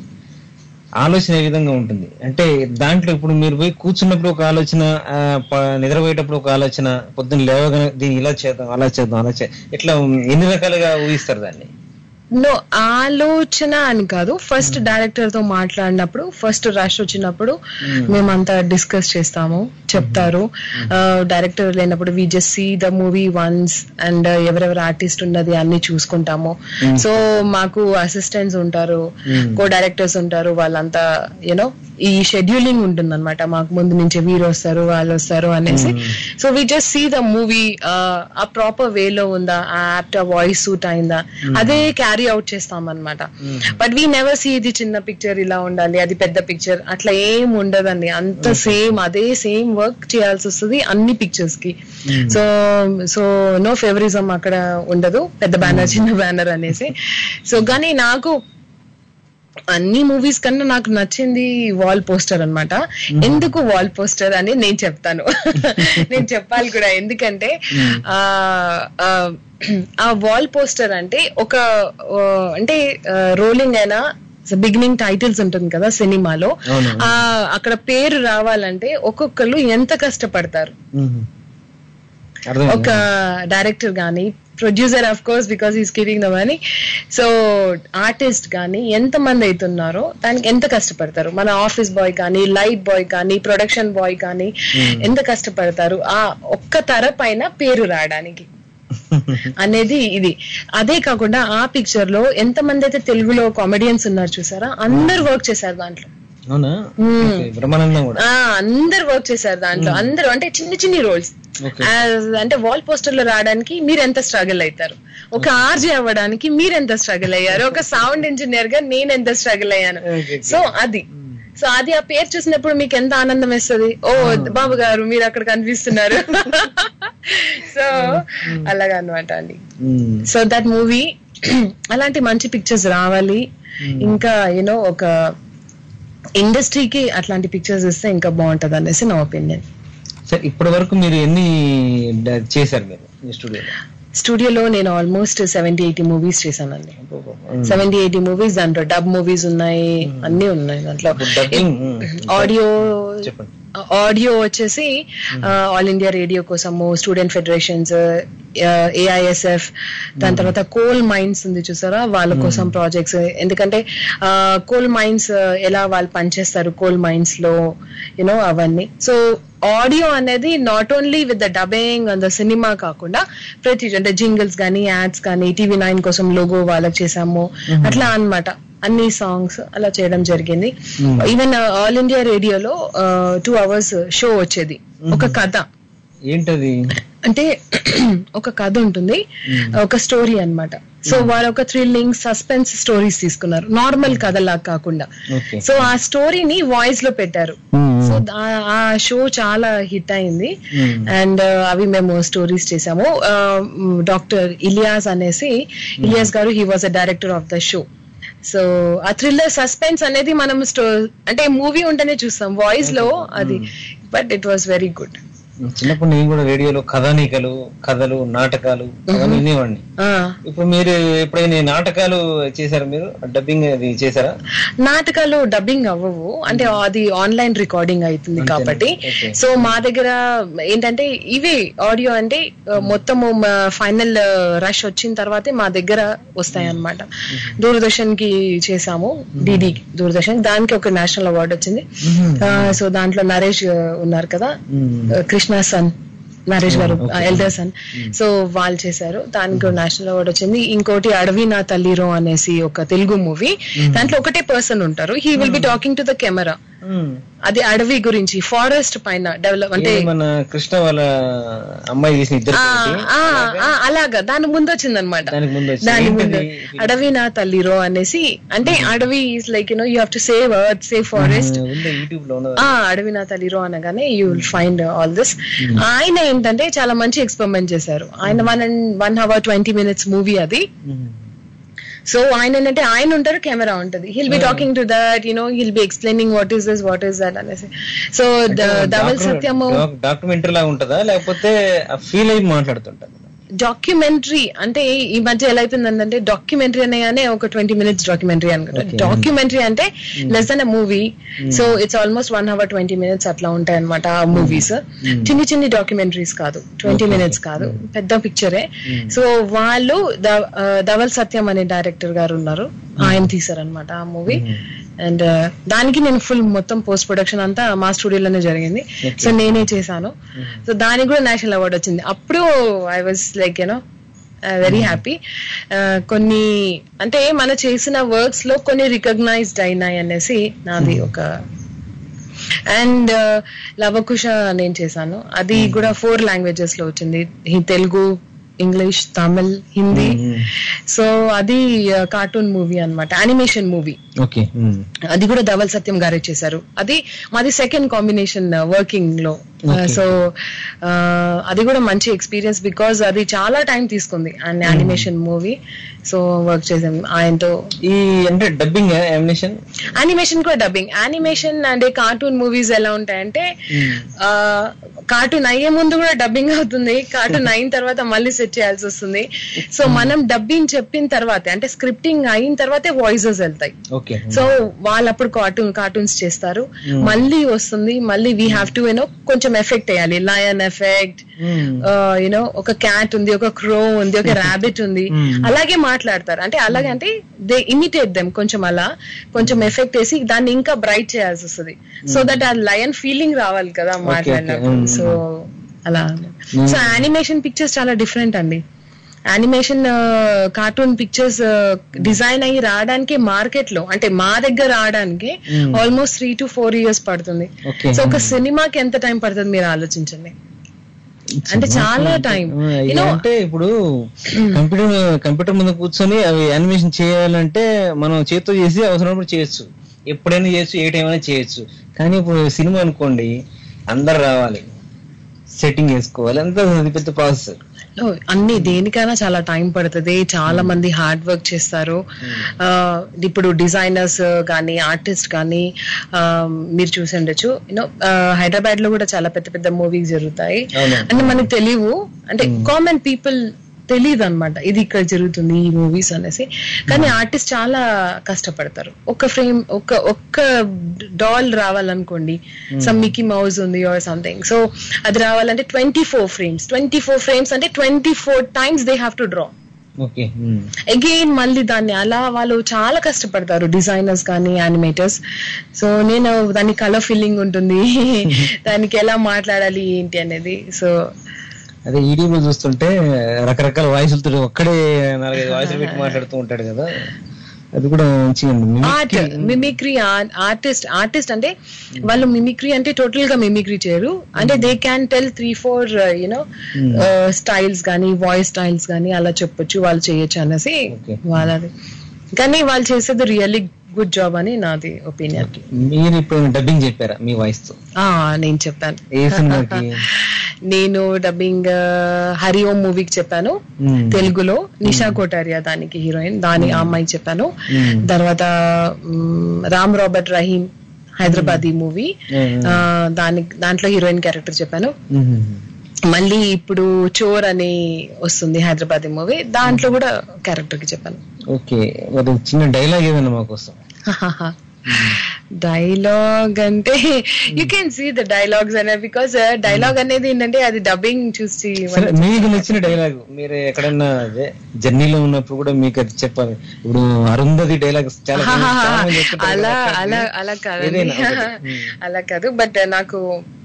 ఆలోచన ఏ విధంగా ఉంటుంది అంటే దాంట్లో ఇప్పుడు మీరు పోయి కూర్చున్నప్పుడు ఒక ఆలోచన ఆ, ప- నిద్రపోయేటప్పుడు ఒక ఆలోచన పొద్దున్న లేవగానే దీన్ని ఇలా చేద్దాం అలా చేద్దాం అలా చే ఇట్లా ఎన్ని రకాలుగా ఊహిస్తారు దాన్ని నో ఆలోచన అని కాదు ఫస్ట్ డైరెక్టర్ తో మాట్లాడినప్పుడు ఫస్ట్ రష్ వచ్చినప్పుడు మేమంతా డిస్కస్ చేస్తాము చెప్తారు డైరెక్టర్ లేనప్పుడు we just see the movie once and ఎవరెవరు ఆర్టిస్ట్ ఉన్నది అన్ని చూసుకుంటాము సో మాకు అసిస్టెంట్స్ ఉంటారు కో డైరెక్టర్స్ ఉంటారు వాళ్ళంతా యూనో ఈ షెడ్యూలింగ్ ఉంటుంది అనమాట మాకు ముందు నుంచి వీరు వస్తారు వాళ్ళు వస్తారు అనేసి so we just see the movie ఆ ప్రాపర్ వేలో ఉందా ఆ యాప్ట్ వాయిస్ సూట్ అయిందా అదే క్యారీ అవుట్ చేస్తాం అనమాట బట్ వీ నెవర్ సీ ఇది చిన్న పిక్చర్ ఇలా ఉండాలి అది పెద్ద పిక్చర్ అట్లా ఏం ఉండదండి అంత సేమ్ అదే సేమ్ వర్క్ చేయాల్సి వస్తుంది అన్ని పిక్చర్స్ కి సో సో నో ఫేవరిజం అక్కడ ఉండదు పెద్ద బ్యానర్ చిన్న బ్యానర్ అనేసి సో కానీ నాకు అన్ని మూవీస్ కన్నా నాకు నచ్చింది వాల్ పోస్టర్ అన్నమాట ఎందుకు వాల్ పోస్టర్ అని నేను చెప్తాను నేను చెప్పాలి కూడా ఎందుకంటే ఆ ఆ, ఆ వాల్ పోస్టర్ అంటే ఒక ఆ, అంటే రోలింగ్ అయినా బిగినింగ్ టైటిల్స్ ఉంటుంది కదా సినిమాలో అవును. ఆ అక్కడ పేరు రావాలంటే ఒక్కొక్కరు ఎంత కష్టపడతారు అర్థం ఒక డైరెక్టర్ గానీ producer of course because is keeping the money so artist కానీ ఎంత మంది అవుతున్నారో దానికి ఎంత కష్టపడతారు మన ఆఫీస్ బాయ్ కానీ లైట్ బాయ్ కానీ ప్రొడక్షన్ బాయ్ కానీ ఎంత కష్టపడతారు ఆ ఒక్క తర పైన పేరు రావడానికి అనేది ఇది అదే కాకుండా ఆ పిక్చర్ లో ఎంత మంది అయితే తెలుగులో కామెడియన్స్ ఉన్నారు చూసారా అందరు వర్క్ చేశారు దాంట్లో అవునా ఓకే, బ్రహ్మానందం కూడా ఆ అందరు వర్క్ చేశారు దాంట్లో అందరూ అంటే చిన్న చిన్ని రోల్స్ Okay. అంటే వాల్ పోస్టర్ లో రావడానికి మీరు ఎంత స్ట్రగుల్ అవుతారు ఒక ఆర్జే అవ్వడానికి మీరు ఎంత స్ట్రగుల్ అయ్యారు ఒక సౌండ్ ఇంజనీర్ గా నేను ఎంత స్ట్రగుల్ అయ్యాను Okay, సో అది సో అది ఆ పేరు చూసినప్పుడు మీకు ఎంత ఆనందం వేస్తుంది ఓ బాబు గారు మీరు అక్కడ కనిపిస్తున్నారు సో అలాగా అనమాట అండి మ్మ్. సో దట్ మూవీ అలాంటి మంచి పిక్చర్స్ రావాలి ఇంకా యూనో ఒక ఇండస్ట్రీకి అట్లాంటి పిక్చర్స్ ఇస్తే ఇంకా బాగుంటది అనేసి నా ఒపీనియన్ సరే ఇప్పటి వరకు మీరు ఎన్ని డ- చేశారు మీరు మీ స్టూడియోలో స్టూడియోలో నేను ఆల్మోస్ట్ సెవెంటీ ఎయిటీ మూవీస్ చేశానండి సెవెంటీ ఎయిటీ మూవీస్ దాంట్లో డబ్ మూవీస్ ఉన్నాయి అన్ని ఉన్నాయి దాంట్లో డబ్బింగ్ ఆడియో చెప్పండి ఆడియో వచ్చేసి ఆల్ ఇండియా రేడియో కోసము స్టూడెంట్ ఫెడరేషన్స్ ఏఐఎస్ఎఫ్ దాని తర్వాత కోల్ మైన్స్ ఉంది చూసారా వాళ్ళ కోసం ప్రాజెక్ట్స్ ఎందుకంటే కోల్ మైన్స్ ఎలా వాళ్ళు పనిచేస్తారు కోల్ మైన్స్ లో యూనో అవన్నీ సో ఆడియో అనేది not only with the dubbing and the cinema కాకుండా ప్రతి అంటే జింగిల్స్ కానీ యాడ్స్ కానీ టీవీ నైన్ కోసం లోగో వాళ్ళకి చేసాము అట్లా అన్నమాట అన్ని సాంగ్స్ అలా చేయడం జరిగింది ఈవెన్ ఆల్ ఇండియా రేడియోలో టూ అవర్స్ షో వచ్చేది ఒక కథ ఏంటది అంటే ఒక కథ ఉంటుంది ఒక స్టోరీ అన్నమాట సో వాళ్ళు ఒక థ్రిల్లింగ్ సస్పెన్స్ స్టోరీస్ తీసుకున్నారు నార్మల్ కథలా కాకుండా Okay. సో ఆ స్టోరీని వాయిస్ లో పెట్టారు సో దా- ఆ షో చాలా హిట్ అయింది అండ్ అవి మేము స్టోరీస్ చేసాము డాక్టర్ ఇలియాస్ అనేసి ఇలియాస్ గారు he was a director of the show so ఆ థ్రిల్లర్ సస్పెన్స్ అనేది మనం స్టో అంటే మూవీ ఉంటేనే చూస్తాం వాయిస్ లో అది but it was very good చిన్నప్పుడు నేను కూడా రేడియోలో కథానికలు కథలు నాటకాలు అవన్నీ వినేవాడిని ఇప్పుడు మీరు ఎప్పుడైనా ఈ నాటకాలు చేశారా మీరు డబ్బింగ్ అది చేశారా నాటకాలు డబ్బింగ్ అవ్వవు అంటే అది ఆన్లైన్ రికార్డింగ్ అవుతుంది కాబట్టి Okay. సో మా దగ్గర ఏంటంటే ఇవి ఆడియో అంటే ఆ, మొత్తము ఫైనల్ రష్ వచ్చిన తర్వాతే మా దగ్గర వస్తాయి అన్నమాట దూరదర్శన్ కి చేసాము డిడి దూరదర్శన్ దానికి ఒక నేషనల్ అవార్డు వచ్చింది సో దాంట్లో నరేష్ ఆ, ఉన్నారు కదా ఆ, కృష్ణ సన్ నరేష్ గారు ఎల్డర్ సన్ సో వాళ్ళు చేశారు దానికి నేషనల్ అవార్డు వచ్చింది ఇంకోటి అడవి నా తల్లిరో అనేసి ఒక తెలుగు మూవీ దాంట్లో ఒకటే పర్సన్ ఉంటారు he will be talking to the camera అది అడవి గురించి ఫారెస్ట్ పైన డెవలప్ అంటే ఇది మన కృష్ణ వాళ్ళ అమ్మాయి తీసిన ఇద్దరు ఆ, ఒకటి. ఆ, ఆ, అలాగా దాని ముందు వచ్చింది అనమాట దానికి ముందు వచ్చింది. దాని ముందు ఏంటది? అడవి నా తల్లిరో అనేసి అంటే అడవి is like you know you have to save earth save forest ఉంది యూట్యూబ్ లో ఉన్నది ఆ అడవి నా తల్లిరో అనగానే you will find all this ఆయన ఏంటంటే చాలా మంచి ఎక్స్పెరిమెంట్ చేశారు ఆయన one and one hour twenty minutes movie అది సో ఆయన ఏంటంటే ఆయన ఉంటారు కెమెరా ఉంటది he'll be talking to that you know he'll be explaining what is this what is that అనేసి సో ధవల్ సత్యము డాక్యుమెంటరీ లాగా ఉంటుందా లేకపోతే ఫీల్ అయి మాట్లాడుతుంటారు డాక్యుమెంటరీ అంటే ఈ మధ్య ఎలా అయిపోయిందంటే డాక్యుమెంటరీ అనగానే ఒక ట్వంటీ మినిట్స్ డాక్యుమెంటరీ అనుకుంటా డాక్యుమెంటరీ అంటే less than a movie so it's almost one hour twenty minutes అట్లా ఉంటాయి అనమాట ఆ మూవీస్ చిన్ని చిన్ని డాక్యుమెంటరీస్ కాదు ట్వంటీ మినిట్స్ కాదు పెద్ద పిక్చరే సో వాళ్ళు ద- ఆ, ధవల్ సత్యం అనే డైరెక్టర్ గారు ఉన్నారు ఆయన తీసారనమాట ఆ మూవీ అండ్ దానికి నేను ఫుల్ మొత్తం పోస్ట్ ప్రొడక్షన్ అంతా మా స్టూడియోలోనే జరిగింది సో నేనే చేశాను సో దానికి కూడా నేషనల్ అవార్డు వచ్చింది అప్పుడు I was like you know very happy కొన్ని అంటే మన చేసిన వర్క్స్ లో కొన్ని రికగ్నైజ్డ్ అయినాయి అనేసి నాది ఒక అండ్ లవకుశ నేను చేశాను అది కూడా ఫోర్ లాంగ్వేజెస్ లో వచ్చింది హి- తెలుగు ఇంగ్లీష్ తమిళ్ హిందీ సో అది కార్టూన్ మూవీ అన్నమాట యానిమేషన్ మూవీ ఓకే అది కూడా ధవల్ సత్యం గారే చేశారు అది మాది సెకండ్ కాంబినేషన్ వర్కింగ్ లో సో అది కూడా మంచి ఎక్స్పీరియన్స్ బికాజ్ అది చాలా టైం తీసుకుంది and animation movie so work చేసాం ఆయనతో ఈ అంటే డబ్బింగ్ యానిమేషన్ యానిమేషన్ కూడా డబ్బింగ్ యానిమేషన్ అంటే కార్టూన్ మూవీస్ ఎలా ఉంటాయంటే కార్టూన్ అయ్యే ముందు కూడా డబ్బింగ్ అవుతుంది కార్టూన్ అయిన తర్వాత మళ్ళీ సెట్ చేయాల్సి వస్తుంది సో మనం డబ్బింగ్ చెప్పిన తర్వాత అంటే స్క్రిప్టింగ్ అయిన తర్వాతే వాయిసెస్ వెళ్తాయి ఓకే సో వాళ్ళు అప్పుడు కార్టూన్ కార్టూన్స్ చేస్తారు మళ్ళీ వస్తుంది మళ్ళీ వీ హ్యావ్ టు యూనో కొంచెం ఎఫెక్ట్ వేయాలి లయన్ ఎఫెక్ట్ యూనో ఒక క్యాట్ ఉంది ఒక క్రో ఉంది ఒక ర్యాబిట్ ఉంది అలాగే మాట్లాడతారు అంటే అలాగే అంటే దే ఇమిటేట్ దెమ్ కొంచెం అలా కొంచెం ఎఫెక్ట్ వేసి దాన్ని ఇంకా బ్రైట్ చేయాల్సి వస్తుంది సో దట్ ఆ లయన్ ఫీలింగ్ రావాలి కదా మాట్లాడినప్పుడు సో అలా సో యానిమేషన్ పిక్చర్స్ చాలా డిఫరెంట్ అండి యానిమేషన్ కార్టూన్ పిక్చర్స్ డిజైన్ అయ్యి రావడానికి మార్కెట్ లో అంటే మా దగ్గర రావడానికి almost three to four years పడుతుంది Okay. సో ఒక సినిమాకి ఎంత టైం పడుతుంది మీరు ఆలోచించండి అంటే చాలా టైం యూనో అంటే ఇప్పుడు కంప్యూటర్ కంప్యూటర్ ముందు కూర్చొని అవి యానిమేషన్ చేయాలంటే మనం చేతితో చేసి అవసరమైనప్పుడు చేయొచ్చు ఎప్పుడైనా చేయొచ్చు ఏ టైం అయినా చేయొచ్చు కానీ ఇప్పుడు సినిమా అనుకోండి అందరు రావాలి సెట్టింగ్ వేసుకోవాలి అంతా అది పెద్ద ప్రాసెస్ అన్ని దేనికైనా చాలా టైం పడుతుంది చాలా మంది హార్డ్ వర్క్ చేస్తారు ఆ, ఇప్పుడు డిజైనర్స్ కానీ ఆర్టిస్ట్ కానీ ఆ, మీరు చూసి ఉండొచ్చు యూనో హైదరాబాద్ లో కూడా చాలా పెద్ద పెద్ద మూవీస్ జరుగుతాయి అవును. అంటే మనకు తెలియవు అంటే కామన్ పీపుల్ తెలియదు అనమాట ఇది ఇక్కడ జరుగుతుంది ఈ మూవీస్ అనేసి కానీ ఆర్టిస్ట్ చాలా కష్టపడతారు ఒక ఫ్రేమ్ ఒక ఒక్క డాల్ రావాలనుకోండి సమ్ మికీ మౌజ్ ఉంది ఆర్ సంథింగ్ సో అది రావాలంటే twenty four frames twenty four frames అంటే twenty four times they have to draw okay again మళ్ళీ దాన్ని అలా వాళ్ళు చాలా కష్టపడతారు డిజైనర్స్ కానీ యానిమేటర్స్ సో నేను దాని కలర్ ఫీలింగ్ ఉంటుంది దానికి ఎలా మాట్లాడాలి ఏంటి అనేది సో అదే ఈడీలో చూస్తుంటే రకరకాల వాయిసులతో ఒక్కడే నాలుగైదు వాయిసులు పెట్టి మాట్లాడుతూ ఉంటాడు కదా అది కూడా మంచిగా ఉంది ఆర్ట్ మిమిక్రీ ఆర్టిస్ట్ ఆర్టిస్ట్ అంటే వాళ్ళు మిమిక్రీ అంటే టోటల్ గా మిమిక్రీ చేయరు అంటే they can tell three four you know styles కానీ వాయిస్ స్టైల్స్ కానీ అలా చెప్పొచ్చు వాళ్ళు చేయొచ్చు అనేసి Okay. వాళ్ళది కానీ వాళ్ళు చేసేది రియల్లీ గుడ్ జాబ్ అని నాది ఒపీనియన్ మీరు ఇప్పుడు డబ్బింగ్ చెప్పారా మీ వాయిస్ తో నేను చెప్పాను ఏ సినిమాకి నేను డబ్బింగ్ హరి ఓం మూవీకి చెప్పాను Hmm. తెలుగులో నిషా కోటారియా దానికి హీరోయిన్ దాని ఆ అమ్మాయికి చెప్పాను Hmm. తర్వాత మ్, రామ్ రాబర్ట్ రహీం హైదరాబాద్ ఈ మూవీ Hmm. దానికి దాంట్లో హీరోయిన్ క్యారెక్టర్ చెప్పాను మ్మ్. మళ్ళీ ఇప్పుడు చోర్ అని వస్తుంది హైదరాబాద్ మూవీ దాంట్లో కూడా క్యారెక్టర్ కి చెప్పాను ఓకే మరి చిన్న డైలాగ్ ఏదన్నా మా కోసం డైలాగ్ అంటే you can see the dialogues అనే బికాస్ డైలాగ్ అనేది ఏంటంటే అది డబ్బింగ్ చూసి సరే మీకు నచ్చిన డైలాగ్ మీరు ఎక్కడన్నా అదే జర్నీలో ఉన్నప్పుడు కూడా మీకు అది చెప్పాలి ఇప్పుడు అరుంధతి డైలాగ్ చాలా చాలా మంది చెప్తుంటారు అలా కదా. అలా అలా కాదండి ఏదైనా ఒకటి. మ్మ్. అలా కాదు బట్ నాకు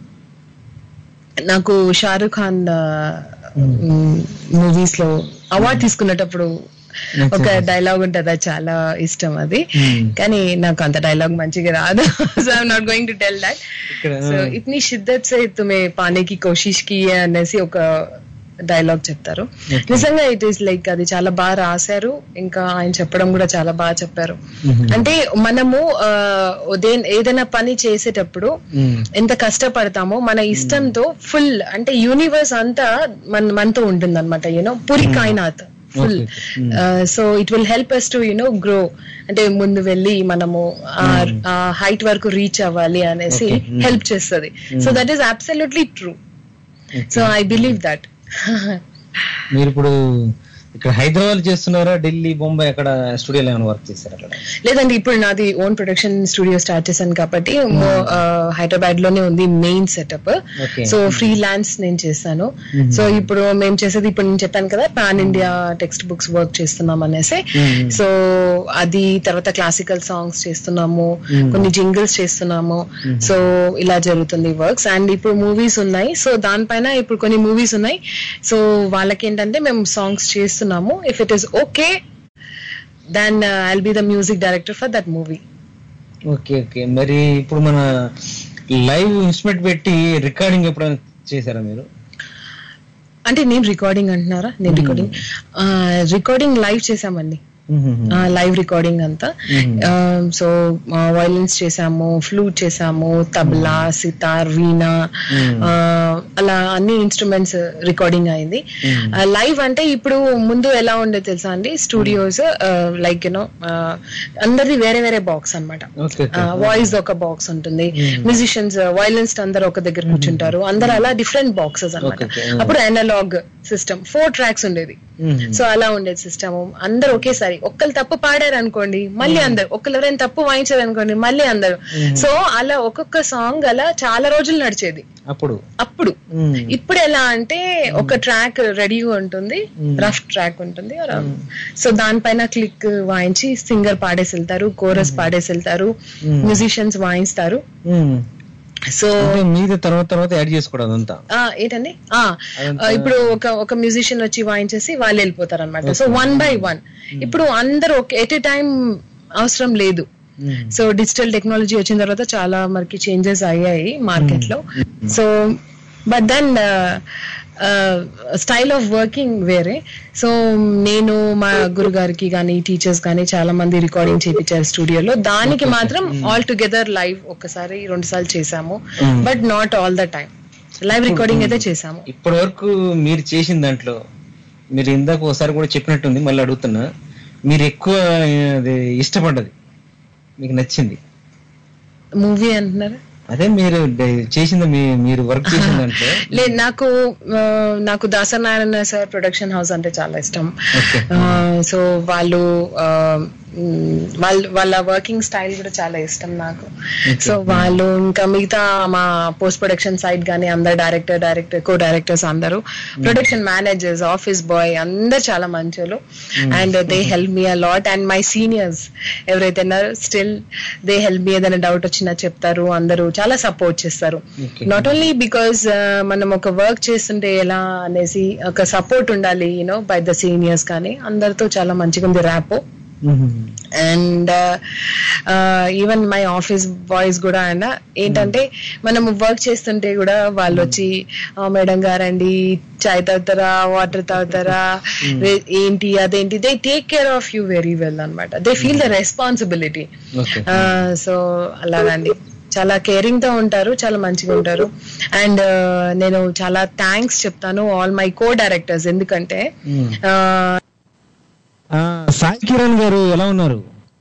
నాకు షారుఖ్ ఖాన్ మూవీస్ లో అవార్డ్ తీసుకునేటప్పుడు ఒక డైలాగ్ ఉంటుంది అది చాలా ఇష్టం అది Hmm. కానీ నాకు అంత డైలాగ్ మంచిగా రాదు so I'm not going to tell that ఇక్కడ సో ఇట్ని షిద్దత్ సే తుమే పానే కి కోషిష్ కి అనేసి ఒక డైలాగ్ చెప్తారు నిజంగా ఇట్ ఈస్ లైక్ అది చాలా బాగా రాశారు ఇంకా ఆయన చెప్పడం కూడా చాలా బాగా చెప్పారు అంటే మనము ఆ, ఉదయం ఏదైనా పని చేసేటప్పుడు మ్మ్. ఎంత కష్టపడతామో మన ఇష్టంతో ఫుల్ అంటే యూనివర్స్ అంతా మన మనతో ఉంటుంది అనమాట యూనో పురి కాయినాథ్ ఫుల్ so it will help us to you know grow అంటే ముందు వెళ్ళి మనము ఆ హైట్ వరకు రీచ్ అవ్వాలి అనేసి హెల్ప్ చేస్తుంది so that is absolutely true so I believe that మీరు ఇప్పుడు ఇక్కడ హైదరాబాద్ చేస్తున్నారా ఢిల్లీ బొంబాయి అక్కడ స్టూడియోలో ఏమైనా వర్క్ చేశారు అక్కడ లేదండి ఇప్పుడు నాది ఓన్ ప్రొడక్షన్ స్టూడియో స్టార్ట్ చేశాను కాబట్టి మో- ఆ, హైదరాబాద్ లోనే ఉంది main setup Okay. So free నేను చేశాను సో ఇప్పుడు మేము చేసేది ఇప్పుడు నేను చెప్పాను కదా pan India text books work చేస్తున్నాం అనేసి సో అది తర్వాత క్లాసికల్ సాంగ్స్ చేస్తున్నాము కొన్ని జింగిల్స్ చేస్తున్నాము సో ఇలా జరుగుతుంది వర్క్స్ అండ్ ఇప్పుడు మూవీస్ ఉన్నాయి సో దానిపైన ఇప్పుడు కొన్ని మూవీస్ ఉన్నాయి సో వాళ్ళకి ఏంటంటే మేము సాంగ్స్ చేస్తున్నాము if it is okay then I'll be the music director for that movie okay okay మరి ఇప్పుడు మన లైవ్ ఇన్స్ట్రుమెంట్ పెట్టి రికార్డింగ్ ఎప్పుడైనా చేశారా మీరు అంటే నేను రికార్డింగ్ అంటున్నారా నేను రికార్డింగ్ రికార్డింగ్ లైవ్ చేసామండి లైవ్ రికార్డింగ్ అంతా సో వైలెన్స్ చేసాము ఫ్లూట్ చేసాము తబలా సితార్ వీణా ఆ, అలా అన్ని ఇన్స్ట్రుమెంట్స్ రికార్డింగ్ అయింది లైవ్ అంటే ఇప్పుడు ముందు ఎలా ఉండేది తెలుసా అండి స్టూడియోస్ లైక్ యూనో అందరిది వేరే వేరే బాక్స్ అన్నమాట ఓకే వాయిస్ ఒక బాక్స్ ఉంటుంది మ్యూజిషియన్స్ వైలెన్స్ అందరు ఒక దగ్గర కూర్చుంటారు అందరు అలా డిఫరెంట్ బాక్సెస్ అన్నమాట Okay, okay. అప్పుడు అనలాగ్ సిస్టమ్ ఫోర్ ట్రాక్స్ ఉండేది సో అలా ఉండేది సిస్టమ్ అందరు ఒకేసారి ఒక్కరు తప్పు పాడారు అనుకోండి మళ్ళీ అందరు ఒక్కరు ఎవరైనా తప్పు వాయించారు అనుకోండి మళ్ళీ అందరు సో అలా ఒక్కొక్క సాంగ్ అలా చాలా రోజులు నడిచేది అప్పుడు అప్పుడు మ్మ్. ఇప్పుడు ఎలా అంటే ఒక ట్రాక్ రెడీగా ఉంటుంది రఫ్ ట్రాక్ ఉంటుంది సో దానిపైన క్లిక్ వాయించి సింగర్ పాడేసి వెళ్తారు కోరస్ పాడేసి వెళ్తారు మ్యూజిషియన్స్ వాయిస్తారు మ్మ్. సో అంటే మీది తర్వాత తర్వాత యాడ్ చేసుకోవడం అదంతా ఆ ఏంటండి ఆ ఆ, ఇప్పుడు ఒక ఒక మ్యూజిషియన్ వచ్చి వాయించేసి వాళ్ళు వెళ్ళిపోతారు అనమాట సో వన్ బై వన్ ఇప్పుడు అందరూ ఎట్ ఏ టైం అవసరం లేదు సో డిజిటల్ టెక్నాలజీ వచ్చిన తర్వాత చాలా మనకి చేంజెస్ అయ్యాయి మార్కెట్ లో so but then style of working వేరే సో నేను మా గురుగారికి కానీ టీచర్స్ కానీ చాలా మంది రికార్డింగ్ చేయించారు స్టూడియోలో దానికి మాత్రం ఆల్ టుగెదర్ లైవ్ ఒకసారి రెండు సార్లు చేసాము but not all the time live recording అయితే చేసాము ఇప్పటి వరకు మీరు చేసిన దాంట్లో మీరు ఇందాక ఒకసారి కూడా చెప్పినట్టుంది మళ్ళీ అడుగుతున్నా మీరు ఎక్కువ అది ఇష్టపడ్డది మీకు నచ్చింది మూవీ అంటున్నారు అదే మీరు డ- చేసింది మీ- మీరు వర్క్ చేసిన దాంట్లో లేదు నాకు ఆ, నాకు దాసనారాయణ సార్ ప్రొడక్షన్ హౌస్ అంటే చాలా ఇష్టం Okay. సో వాళ్ళు ఆ, మ్, వాళ్ళ వాళ్ళ వర్కింగ్ స్టైల్ కూడా చాలా ఇష్టం నాకు సో వాళ్ళు ఇంకా మిగతా మా పోస్ట్ ప్రొడక్షన్ సైడ్ కానీ అందరు డైరెక్టర్ డైరెక్టర్ కో డైరెక్టర్స్ అందరూ ప్రొడక్షన్ మేనేజర్స్ ఆఫీస్ బాయ్ అందరు చాలా మంచోళ్ళు and they help me a lot and my seniors ఎవరైతే ఉన్నారో స్టిల్ దే హెల్ప్ మీ ఏదైనా డౌట్ వచ్చినా చెప్తారు అందరూ చాలా సపోర్ట్ చేస్తారు Okay. నాట్ ఓన్లీ బికాస్ మనం ఒక వర్క్ చేస్తుంటే ఎలా అనేసి ఒక సపోర్ట్ ఉండాలి యూనో బై ద సీనియర్స్ కానీ అందరితో చాలా మంచిగా ఉంది ర్యాపో మ్మ్. And even my office boys కూడా ఆయన ఏంటంటే మనం వర్క్ చేస్తుంటే కూడా వాళ్ళు వచ్చి మేడం గారండి చాయ్ తాగుతారా వాటర్ తాగుతారా రే- ఏంటి అదేంటి they take care of you very well అన్నమాట they feel the responsibility okay so అలాగండి చాలా కేరింగ్ తో ఉంటారు చాలా మంచిగా ఉంటారు అండ్ నేను చాలా థ్యాంక్స్ చెప్తాను ఆల్ మై కో డైరెక్టర్స్ ఎందుకంటే ఆ, సాయి కిరణ్ గారు ఎలా ఉన్నారు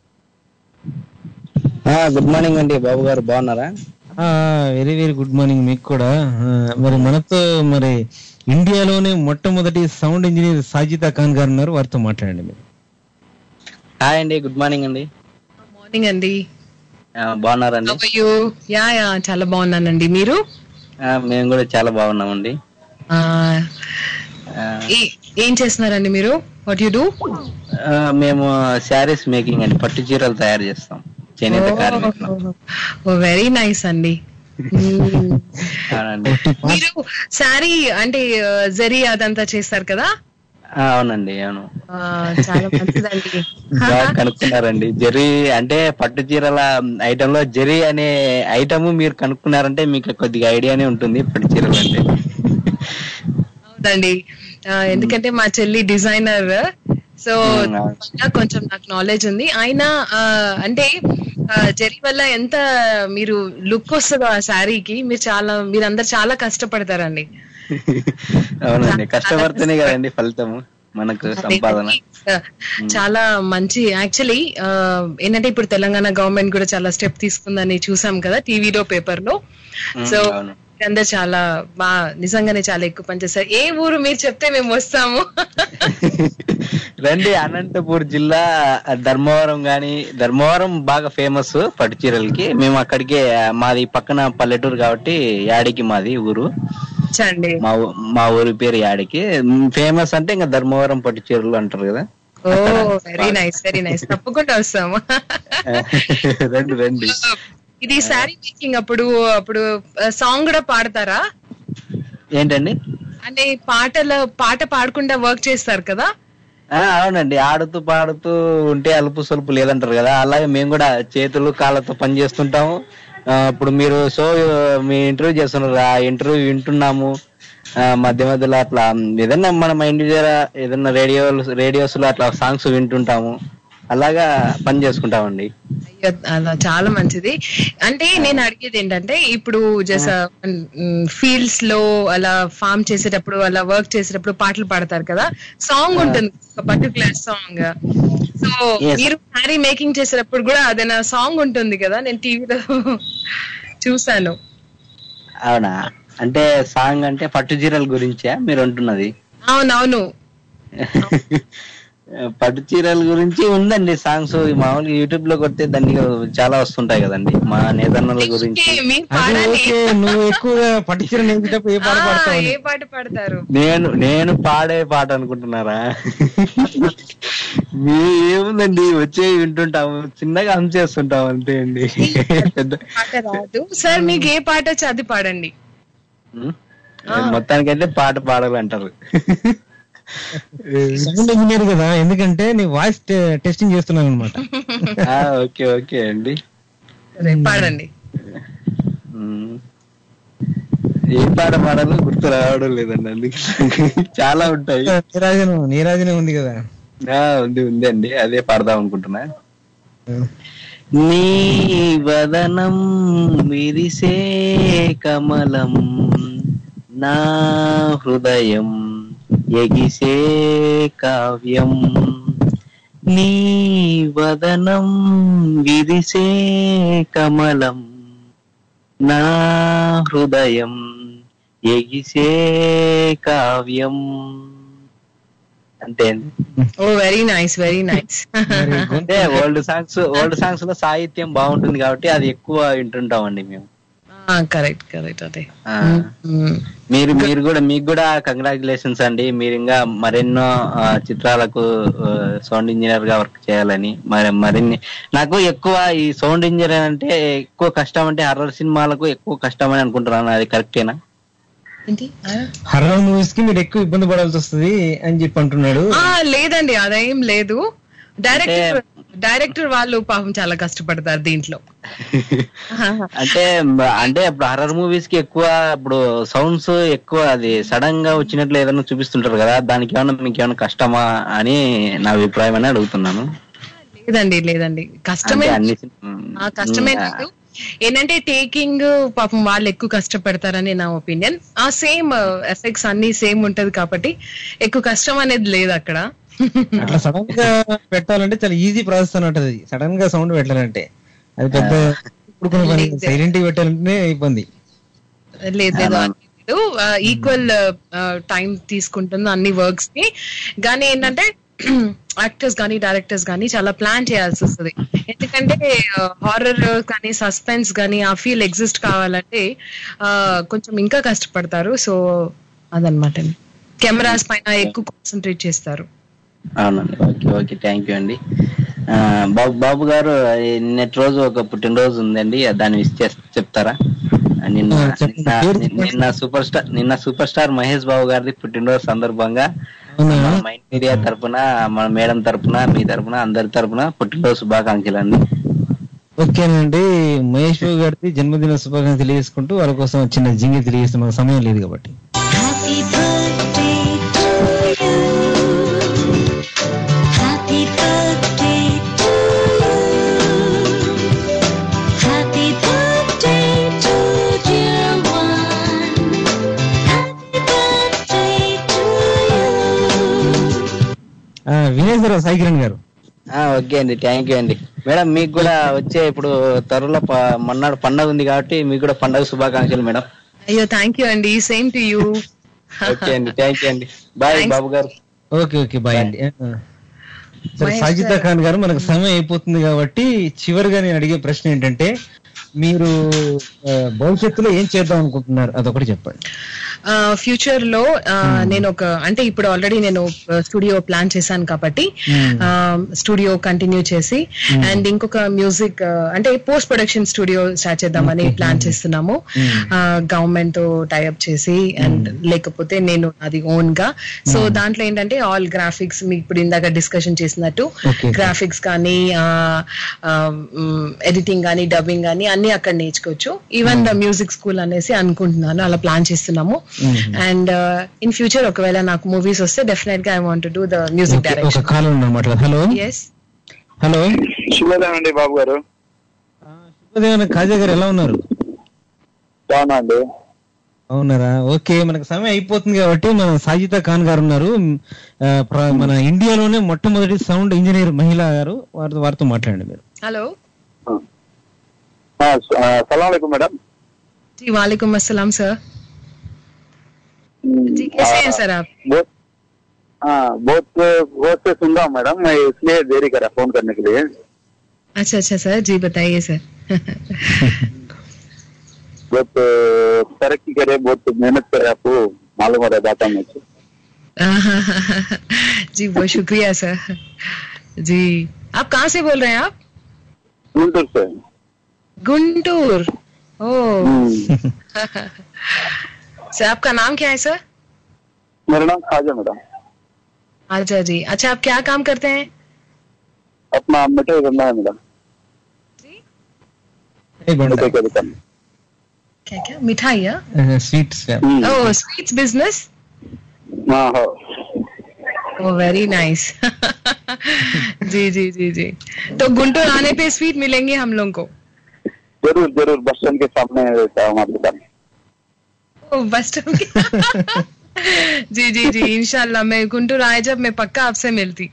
గుడ్ మార్నింగ్ అండి బాబు గారు బాగున్నారా వెరీ వెరీ గుడ్ మార్నింగ్ మీకు కూడా ఆ, మరి మనతో మరి ఇండియాలోనే మొట్టమొదటి సౌండ్ ఇంజనీర్ సాజితా ఖాన్ గారు ఉన్నారు వారితో మాట్లాడండి మీరు హాయ్ అండి గుడ్ మార్నింగ్ అండి మార్నింగ్ అండి ఆ, బాగున్నారండి How are you? Yeah yeah చాలా బాగున్నానండి మీరు ఆ, మేము కూడా చాలా బాగున్నామండి ఆ, ఆ, ఏ- ఏం చేస్తున్నారండి మీరు వాట్ యు డూ ఆ, మేము శారీస్ మేకింగ్ అండి పట్టు చీరలు తయారు చేస్తాం చేనేత కార్మికులు వెరీ నైస్ అండి మ్మ్. అవునండి మీరు శారీ అంటే ఆ, జరీ అదంతా చేస్తారు కదా ఆ, అవునండి అవును ఆ, చాలా మంచిదండి బాగా కనుక్కున్నారండి జరీ అంటే పట్టు చీరల ఐటమ్ లో జరీ అనే ఐటమ్ మీరు కనుక్కున్నారంటే మీకు కొద్దిగా ఐడియానే ఉంటుంది పట్టు చీరలు అంటే అవునండి ఆ, ఎందుకంటే మా చెల్లి డిజైనర్ సో మ్మ్, అవును. దానివల్ల కొంచెం నాకు నాలెడ్జ్ ఉంది ఆయన ఆ, అంటే ఆ, జరీ వల్ల ఎంత మీరు లుక్ వస్తుందో ఆ శారీకి మీరు చాలా మీరందరు చాలా కష్టపడతారండి అవునండి కష్టపడితేనే కదండి ఫలితము మనకు సంపాదన ఆ, చాలా మంచి యాక్చువల్లీ ఏంటంటే ఇప్పుడు తెలంగాణ గవర్నమెంట్ కూడా చాలా స్టెప్ తీసుకుందని చూసాం కదా టీవీలో పేపర్ లో మ్మ్, సో అవును అందరు చాలా బాగా నిజంగానే చాలా ఎక్కువ పనిచేస్తారు ఏ ఊరు మీరు చెప్తే మేము వస్తాము రండి అనంతపూర్ జిల్లా ధర్మవరం గాని ధర్మవరం బాగా ఫేమస్ పట్టు చీరలకి మేము అక్కడికే మాది పక్కన పల్లెటూరు కాబట్టి యాడికి మాది ఊరు చండి మా ఊ- మా ఊరి పేరు యాడికి ఫేమస్ అంటే ఇంకా ధర్మవరం పట్టు చీరలు అంటారు కదా oh very nice very nice తప్పకుండా వస్తాము రండి రండి ఇది శారీ మేకింగ్ అప్పుడు అప్పుడు సాంగ్ కూడా పాడతారా ఏంటండి అంటే పాటల పాట పాడకుండా వర్క్ చేస్తారు కదా ఆ, అవునండి ఆడుతూ పాడుతూ ఉంటే అలుపు సొలుపు లేదంటారు కదా అలాగే మేము కూడా చేతులు కాళ్ళతో పని చేస్తుంటాము ఆ, ఇప్పుడు మీరు షో మీ ఇంటర్వ్యూ చేస్తున్నారు ఆ ఇంటర్వ్యూ వింటున్నాము ఆ, మధ్య మధ్యలో అట్లా ఏదన్నా మన మైండ్ ఏదన్నా రేడియో రేడియోస్ లో అట్లా సాంగ్స్ వింటుంటాము అలాగా పని చేసుకుంటామండి అయ్యో, అలా చాలా మంచిది అంటే నేను అడిగేది ఏంటంటే ఇప్పుడు జస్ట్ ఫీల్డ్స్ లో అలా ఫామ్ చేసేటప్పుడు అలా వర్క్ చేసేటప్పుడు పాటలు పాడతారు కదా సాంగ్ ఉంటుంది ఒక పర్టికులర్ సాంగ్ సో Yes. మీరు శారీ మేకింగ్ చేసేటప్పుడు కూడా అదేనా సాంగ్ ఉంటుంది కదా నేను టీవీలో చూసాను అవునా అంటే సాంగ్ అంటే పట్టు చీరల గురించా మీరు అంటున్నది అవునవును పట్టు చీరల గురించి ఉందండి సాంగ్స్ మామూలుగా యూట్యూబ్ లో కొడితే దాన్ని చాలా వస్తుంటాయి కదండి మా నేతన్నల గురించి ఓకే, మీరు అది పాడాలి ఓకే నువ్వు ఎక్కువగా పట్టించిన నేర్చేటప్పుడు ఏ పాట ఆ, పాడతావు ఏ పాట పాడతారు నేను నేను పాడే పాట అనుకుంటున్నారా మీ ఏముందండి వచ్చే వింటుంటాము చిన్నగా హమ్ చేస్తుంటాం అంతే అండి పెద్ద పాట రాదు సార్ మీకు ఏ పాట వచ్చి అది పాడండి ఉం? మొత్తానికైతే పాట పాడాలంటారు సౌండ్ ఇంజనీర్ కదా ఎందుకంటే నీ వాయిస్ టెస్టింగ్ చేస్తున్నాను అనమాట ఆ, ఓకే ఓకే అండి సరే, పాడండి ఉం. ఏ పాట పాడాలో గుర్తు రావడం లేదండి అందుకే చాలా ఉంటాయి నీరాజనం నీరాజనం ఉంది కదా ఆ, ఉంది ఉంది అండి అదే పాడదాం అనుకుంటున్నా నీ వదనం విరిసే కమలం నా హృదయం ఎగిసే కావ్యం నీ వదనం విరిసే కమలం నా హృదయం ఎగిసే కావ్యం అంతే అండి oh very nice very nice మరి అంటే గొంతు ఓల్డ్ సాంగ్స్ ఓల్డ్ సాంగ్స్ లో సాహిత్యం బాగుంటుంది కాబట్టి అది ఎక్కువ వింటుంటామండి మేము కరెక్ట్ కరెక్ట్ అదే ఆ, మ్మ్. మీరు మీరు కూడా మీకు కూడా కంగ్రాచులేషన్స్ అండి మీరు ఇంకా మరెన్నో ఆ, చిత్రాలకు సౌండ్ ఇంజనీర్ గా వర్క్ చేయాలని మరి మరిన్ని నాకు ఎక్కువ ఈ సౌండ్ ఇంజనీర్ అంటే ఎక్కువ కష్టం అంటే హర్రర్ సినిమాలకు ఎక్కువ కష్టం అని అనుకుంటున్నాను అది కరెక్టేనా ఏంటి ఆ? హర్రర్ మూవీస్ కి మీరు ఎక్కువ ఇబ్బంది పడాల్సి వస్తుంది అని చెప్పి అంటున్నాడు ఆ, లేదండి అదేం లేదు డైరెక్టర్ డైరెక్టర్ వాళ్ళు పాపం చాలా కష్టపడతారు దీంట్లో అంటే అంటే ఇప్పుడు హర్రర్ మూవీస్ కి ఎక్కువ ఇప్పుడు సౌండ్స్ ఎక్కువ అది సడన్ గా వచ్చినట్లు ఏదైనా చూపిస్తుంటారు కదా దానికి ఏమైనా మీకు ఏమైనా కష్టమా అని నా అభిప్రాయం అని అడుగుతున్నాను లేదండి లేదండి కష్టమే అంటే అన్ని ఆ కష్టమే ఉమ్, లేదు ఏంటంటే టేకింగ్ పాపం వాళ్ళు ఎక్కువ కష్టపడతారని నా ఒపీనియన్ ఆ సేమ్ ఎఫెక్ట్స్ అన్ని సేమ్ ఉంటది కాబట్టి ఎక్కువ కష్టం అనేది లేదు అక్కడ అట్లా సడన్ గా పెట్టాలంటే చాలా ఈజీ ప్రాసెస్ అని ఉంటది సడన్ గా సౌండ్ పెట్టాలంటే అది పెద్ద ఇప్పుడు కొన్ని పని లేదు. సైలెంట్ పెట్టాలంటే ఇబ్బంది లేదు లేదు అన్ని లేదు ఈక్వల్ టైం తీసుకుంటుంది అన్ని వర్క్స్ కి కానీ ఏంటంటే యాక్టర్స్ కానీ డైరెక్టర్స్ కానీ చాలా ప్లాన్ చేయాల్సి వస్తుంది ఎందుకంటే హారర్ కానీ సస్పెన్స్ కానీ ఆ ఫీల్ ఎగ్జిస్ట్ కావాలంటే ఆ, కొంచెం ఇంకా కష్టపడతారు సో అదనమాట కెమెరాస్ పైన ఎక్కువ కాన్సన్ట్రేట్ చేస్తారు అవునండి ఓకే ఓకే థ్యాంక్ యూ అండి ఆ, బాబు బాబు గారు ఈ నిన్నటి రోజు ఒక పుట్టినరోజు ఉందండి దాన్ని విష్ చేస్ చెప్తారా ఆ, నిన్న ఆ, చెప్పండి. నిన్న- పేరు నిన్న సూపర్ స్టార్ నిన్న సూపర్ స్టార్ మహేష్ బాబు గారిది పుట్టినరోజు సందర్భంగా అవునా? మన మైండ్ మీడియా తరపున మన మేడం తరపున మీ తరపున అందరి తరపున పుట్టినరోజు శుభాకాంక్షలు అండి ఓకేనండి మహేష్ బాబు గారికి జన్మదిన శుభాకాంక్షలు తెలియజేసుకుంటూ వాళ్ళ కోసం చిన్న జింగి తెలియజేస్తే మనకు సమయం లేదు కాబట్టి Happy birthday to you. Happy birthday to you. Happy birthday to dear one. Happy birthday to you. ఆ, వినేశ్వరరావు సాయి కిరణ్ గారు ఆ, ఓకే అండి థ్యాంక్ యూ అండి మేడం మీకు కూడా వచ్చే ఇప్పుడు త్వరలో ప- మొన్నాడు పండగ ఉంది కాబట్టి మీకు కూడా పండగ శుభాకాంక్షలు మేడం అయ్యో థ్యాంక్ యూ అండి సేమ్ టు యూ ఓకే అండి థ్యాంక్ యూ అండి బాయ్ Thanks. బాబు గారు ఓకే ఓకే బాయ్ అండి ఆ. సరే మహేష్ సాజిదా గారు. ఖాన్ గారు మనకు సమయం అయిపోతుంది కాబట్టి చివరిగా నేను అడిగే ప్రశ్న ఏంటంటే మీరు ఆ, భవిష్యత్తులో ఏం చేద్దాం అనుకుంటున్నారు అదొకటి చెప్పండి ఫ్యూచర్ లో ఆ, నేను ఒక అంటే ఇప్పుడు ఆల్రెడీ నేను స్టూడియో ప్లాన్ చేశాను కాబట్టి స్టూడియో కంటిన్యూ చేసి అండ్ ఇంకొక మ్యూజిక్ అంటే పోస్ట్ ప్రొడక్షన్ స్టూడియో స్టార్ట్ చేద్దామని ప్లాన్ చేస్తున్నాము గవర్నమెంట్ తో టైఅప్ చేసి అండ్ లేకపోతే నేను అది ఓన్ గా సో దాంట్లో ఏంటంటే ఆల్ గ్రాఫిక్స్ మీకు ఇప్పుడు ఇందాక డిస్కషన్ చేసినట్టు Okay. గ్రాఫిక్స్ కానీ ఎడిటింగ్ కానీ డబ్బింగ్ కానీ అన్ని అక్కడ నేర్చుకోవచ్చు ఈవెన్ మ్యూజిక్ స్కూల్ అనేసి అనుకుంటున్నాను అలా ప్లాన్ చేస్తున్నాము అండ్ ఇన్ ఫ్యూచర్ ఒకవేళ నాకు మూవీస్ వస్తే డెఫినెట్ గా I want do the music okay, ఒక డైరెక్షన్ కాల్ ఉన్నమాట హలో ఎస్ హలో శుభోదయం అండి బాబు గారు శుభోదయం కాజా గారు ఎలా ఉన్నారు బాగున్నా అండి అవునారా ఓకే మనకు సమయం అయిపోతుంది కాబట్టి మన సాజితా ఖాన్ గారు ఉన్నారు ఆ, ప్ర- మన ఇండియాలోనే మొట్టమొదటి సౌండ్ ఇంజనీర్ మహిళ గారు వారితో వారితో మాట్లాడండి మీరు హలో సలాం మేడం जी वालेकुम अस्सलाम सर जी कैसे हैं सर आप बहुत हाँ बहुत बहुत से सुन रहा हूँ मैडम मैं इसलिए देरी करा फोन करने के लिए अच्छा अच्छा सर जी बताइए सर बहुत अ, तरक्की करे बहुत मेहनत करे आपको मालूम हो रहा है बात मुझे जी बहुत शुक्रिया सर जी आप कहाँ से बोल रहे हैं आप गुंटूर से गुंटूर ओ हम्म, सर आपका नाम क्या है सर मेरा नाम खाजा मैडम अच्छा जी अच्छा आप क्या काम करते हैं अपना मिठाई करना है मैडम ఏ బండ मिठाई का दुकान क्या क्या मिठाई है స్వీట్స్ हम्म, ओ स्वीट्स बिजनेस हाँ हाँ ओ वेरी नाइस जी जी जी जी तो गुंटूर आने पे स्वीट मिलेंगे हम लोग को जरूर जरूर बस स्टैंड के सामने रहता है हमारी दुकान ओ बस स्टॉप के- जी जी जी इंशाल्लाह मैं गुंटूर आए जब मैं पक्का आपसे मिलती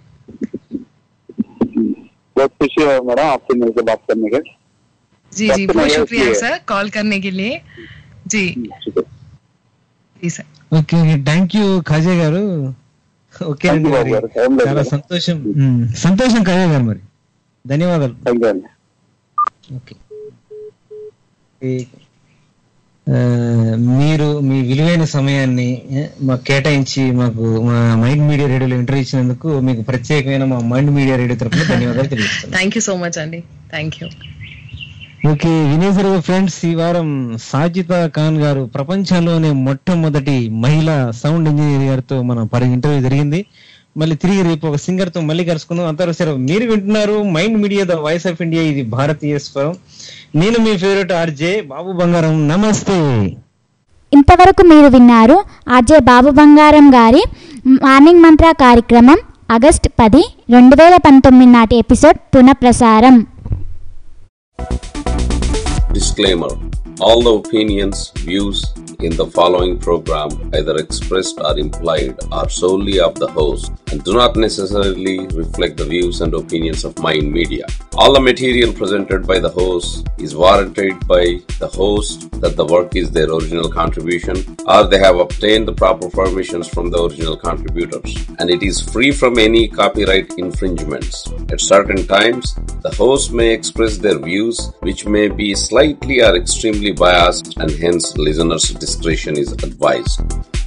बहुत खुशी है मैडम आपसे मिलकर बात करने के जी जी डॉक्टर बहुत नैयर शुक्रिया की है। सर कॉल करने के लिए जी शुक्रिया जी sir okay thank you Khaja గారు ఓకే Thank అండి you, మరి బాబు గారు. ఏం లేదు చాలా మేడం. సంతోషం ఉమ్, సంతోషం ఖాజా గారు మరి ధన్యవాదాలు थैंक यू अंडी ఓకే ఈ, ఆ, మీరు మీ విలువైన సమయాన్ని ఏ, మాకు కేటాయించి మాకు మా మైండ్ మీడియా రేడియోలో ఇంటర్వ్యూ ఇచ్చినందుకు మీకు ప్రత్యేకమైన మా మైండ్ మీడియా రేడియో తరఫున ధన్యవాదాలు తెలియజేస్తున్నాను థ్యాంక్ యూ సో మచ్ అండి థ్యాంక్ యూ ఓకే వినేశ్వర ఫ్రెండ్స్ ఈ వారం సాజితా ఖాన్ గారు ప్రపంచంలోనే మొట్టమొదటి మహిళా సౌండ్ ఇంజనీర్ గారితో మన పరి ఇంటర్వ్యూ జరిగింది మళ్ళీ తిరిగి రేపు ఒక సింగర్ తో మళ్ళీ కలుసుకుందాం అంతవరకు సరే మీరు వింటున్నారు mind media the voice of India ఇది భారతీయ స్వరం నేను మీ ఫేవరెట్ ఆర్జే బాబు బంగారం నమస్తే ఇంతవరకు మీరు విన్నారు ఆర్జే బాబు బంగారం గారి మార్నింగ్ మంత్ర కార్యక్రమం ఆగస్ట్ పది రెండు వేల పంతొమ్మిది నాటి ఎపిసోడ్ పునఃప్రసారం Disclaimer All the opinions, views in the following program, either expressed or implied, are solely of the host and do not necessarily reflect the views and opinions of Mind Media. All the material presented by the host is warranted by the host that the work is their original contribution or they have obtained the proper permissions from the original contributors and it is free from any copyright infringements. At certain times, the host may express their views which may be slightly or extremely biased and hence listeners' discretion is advised.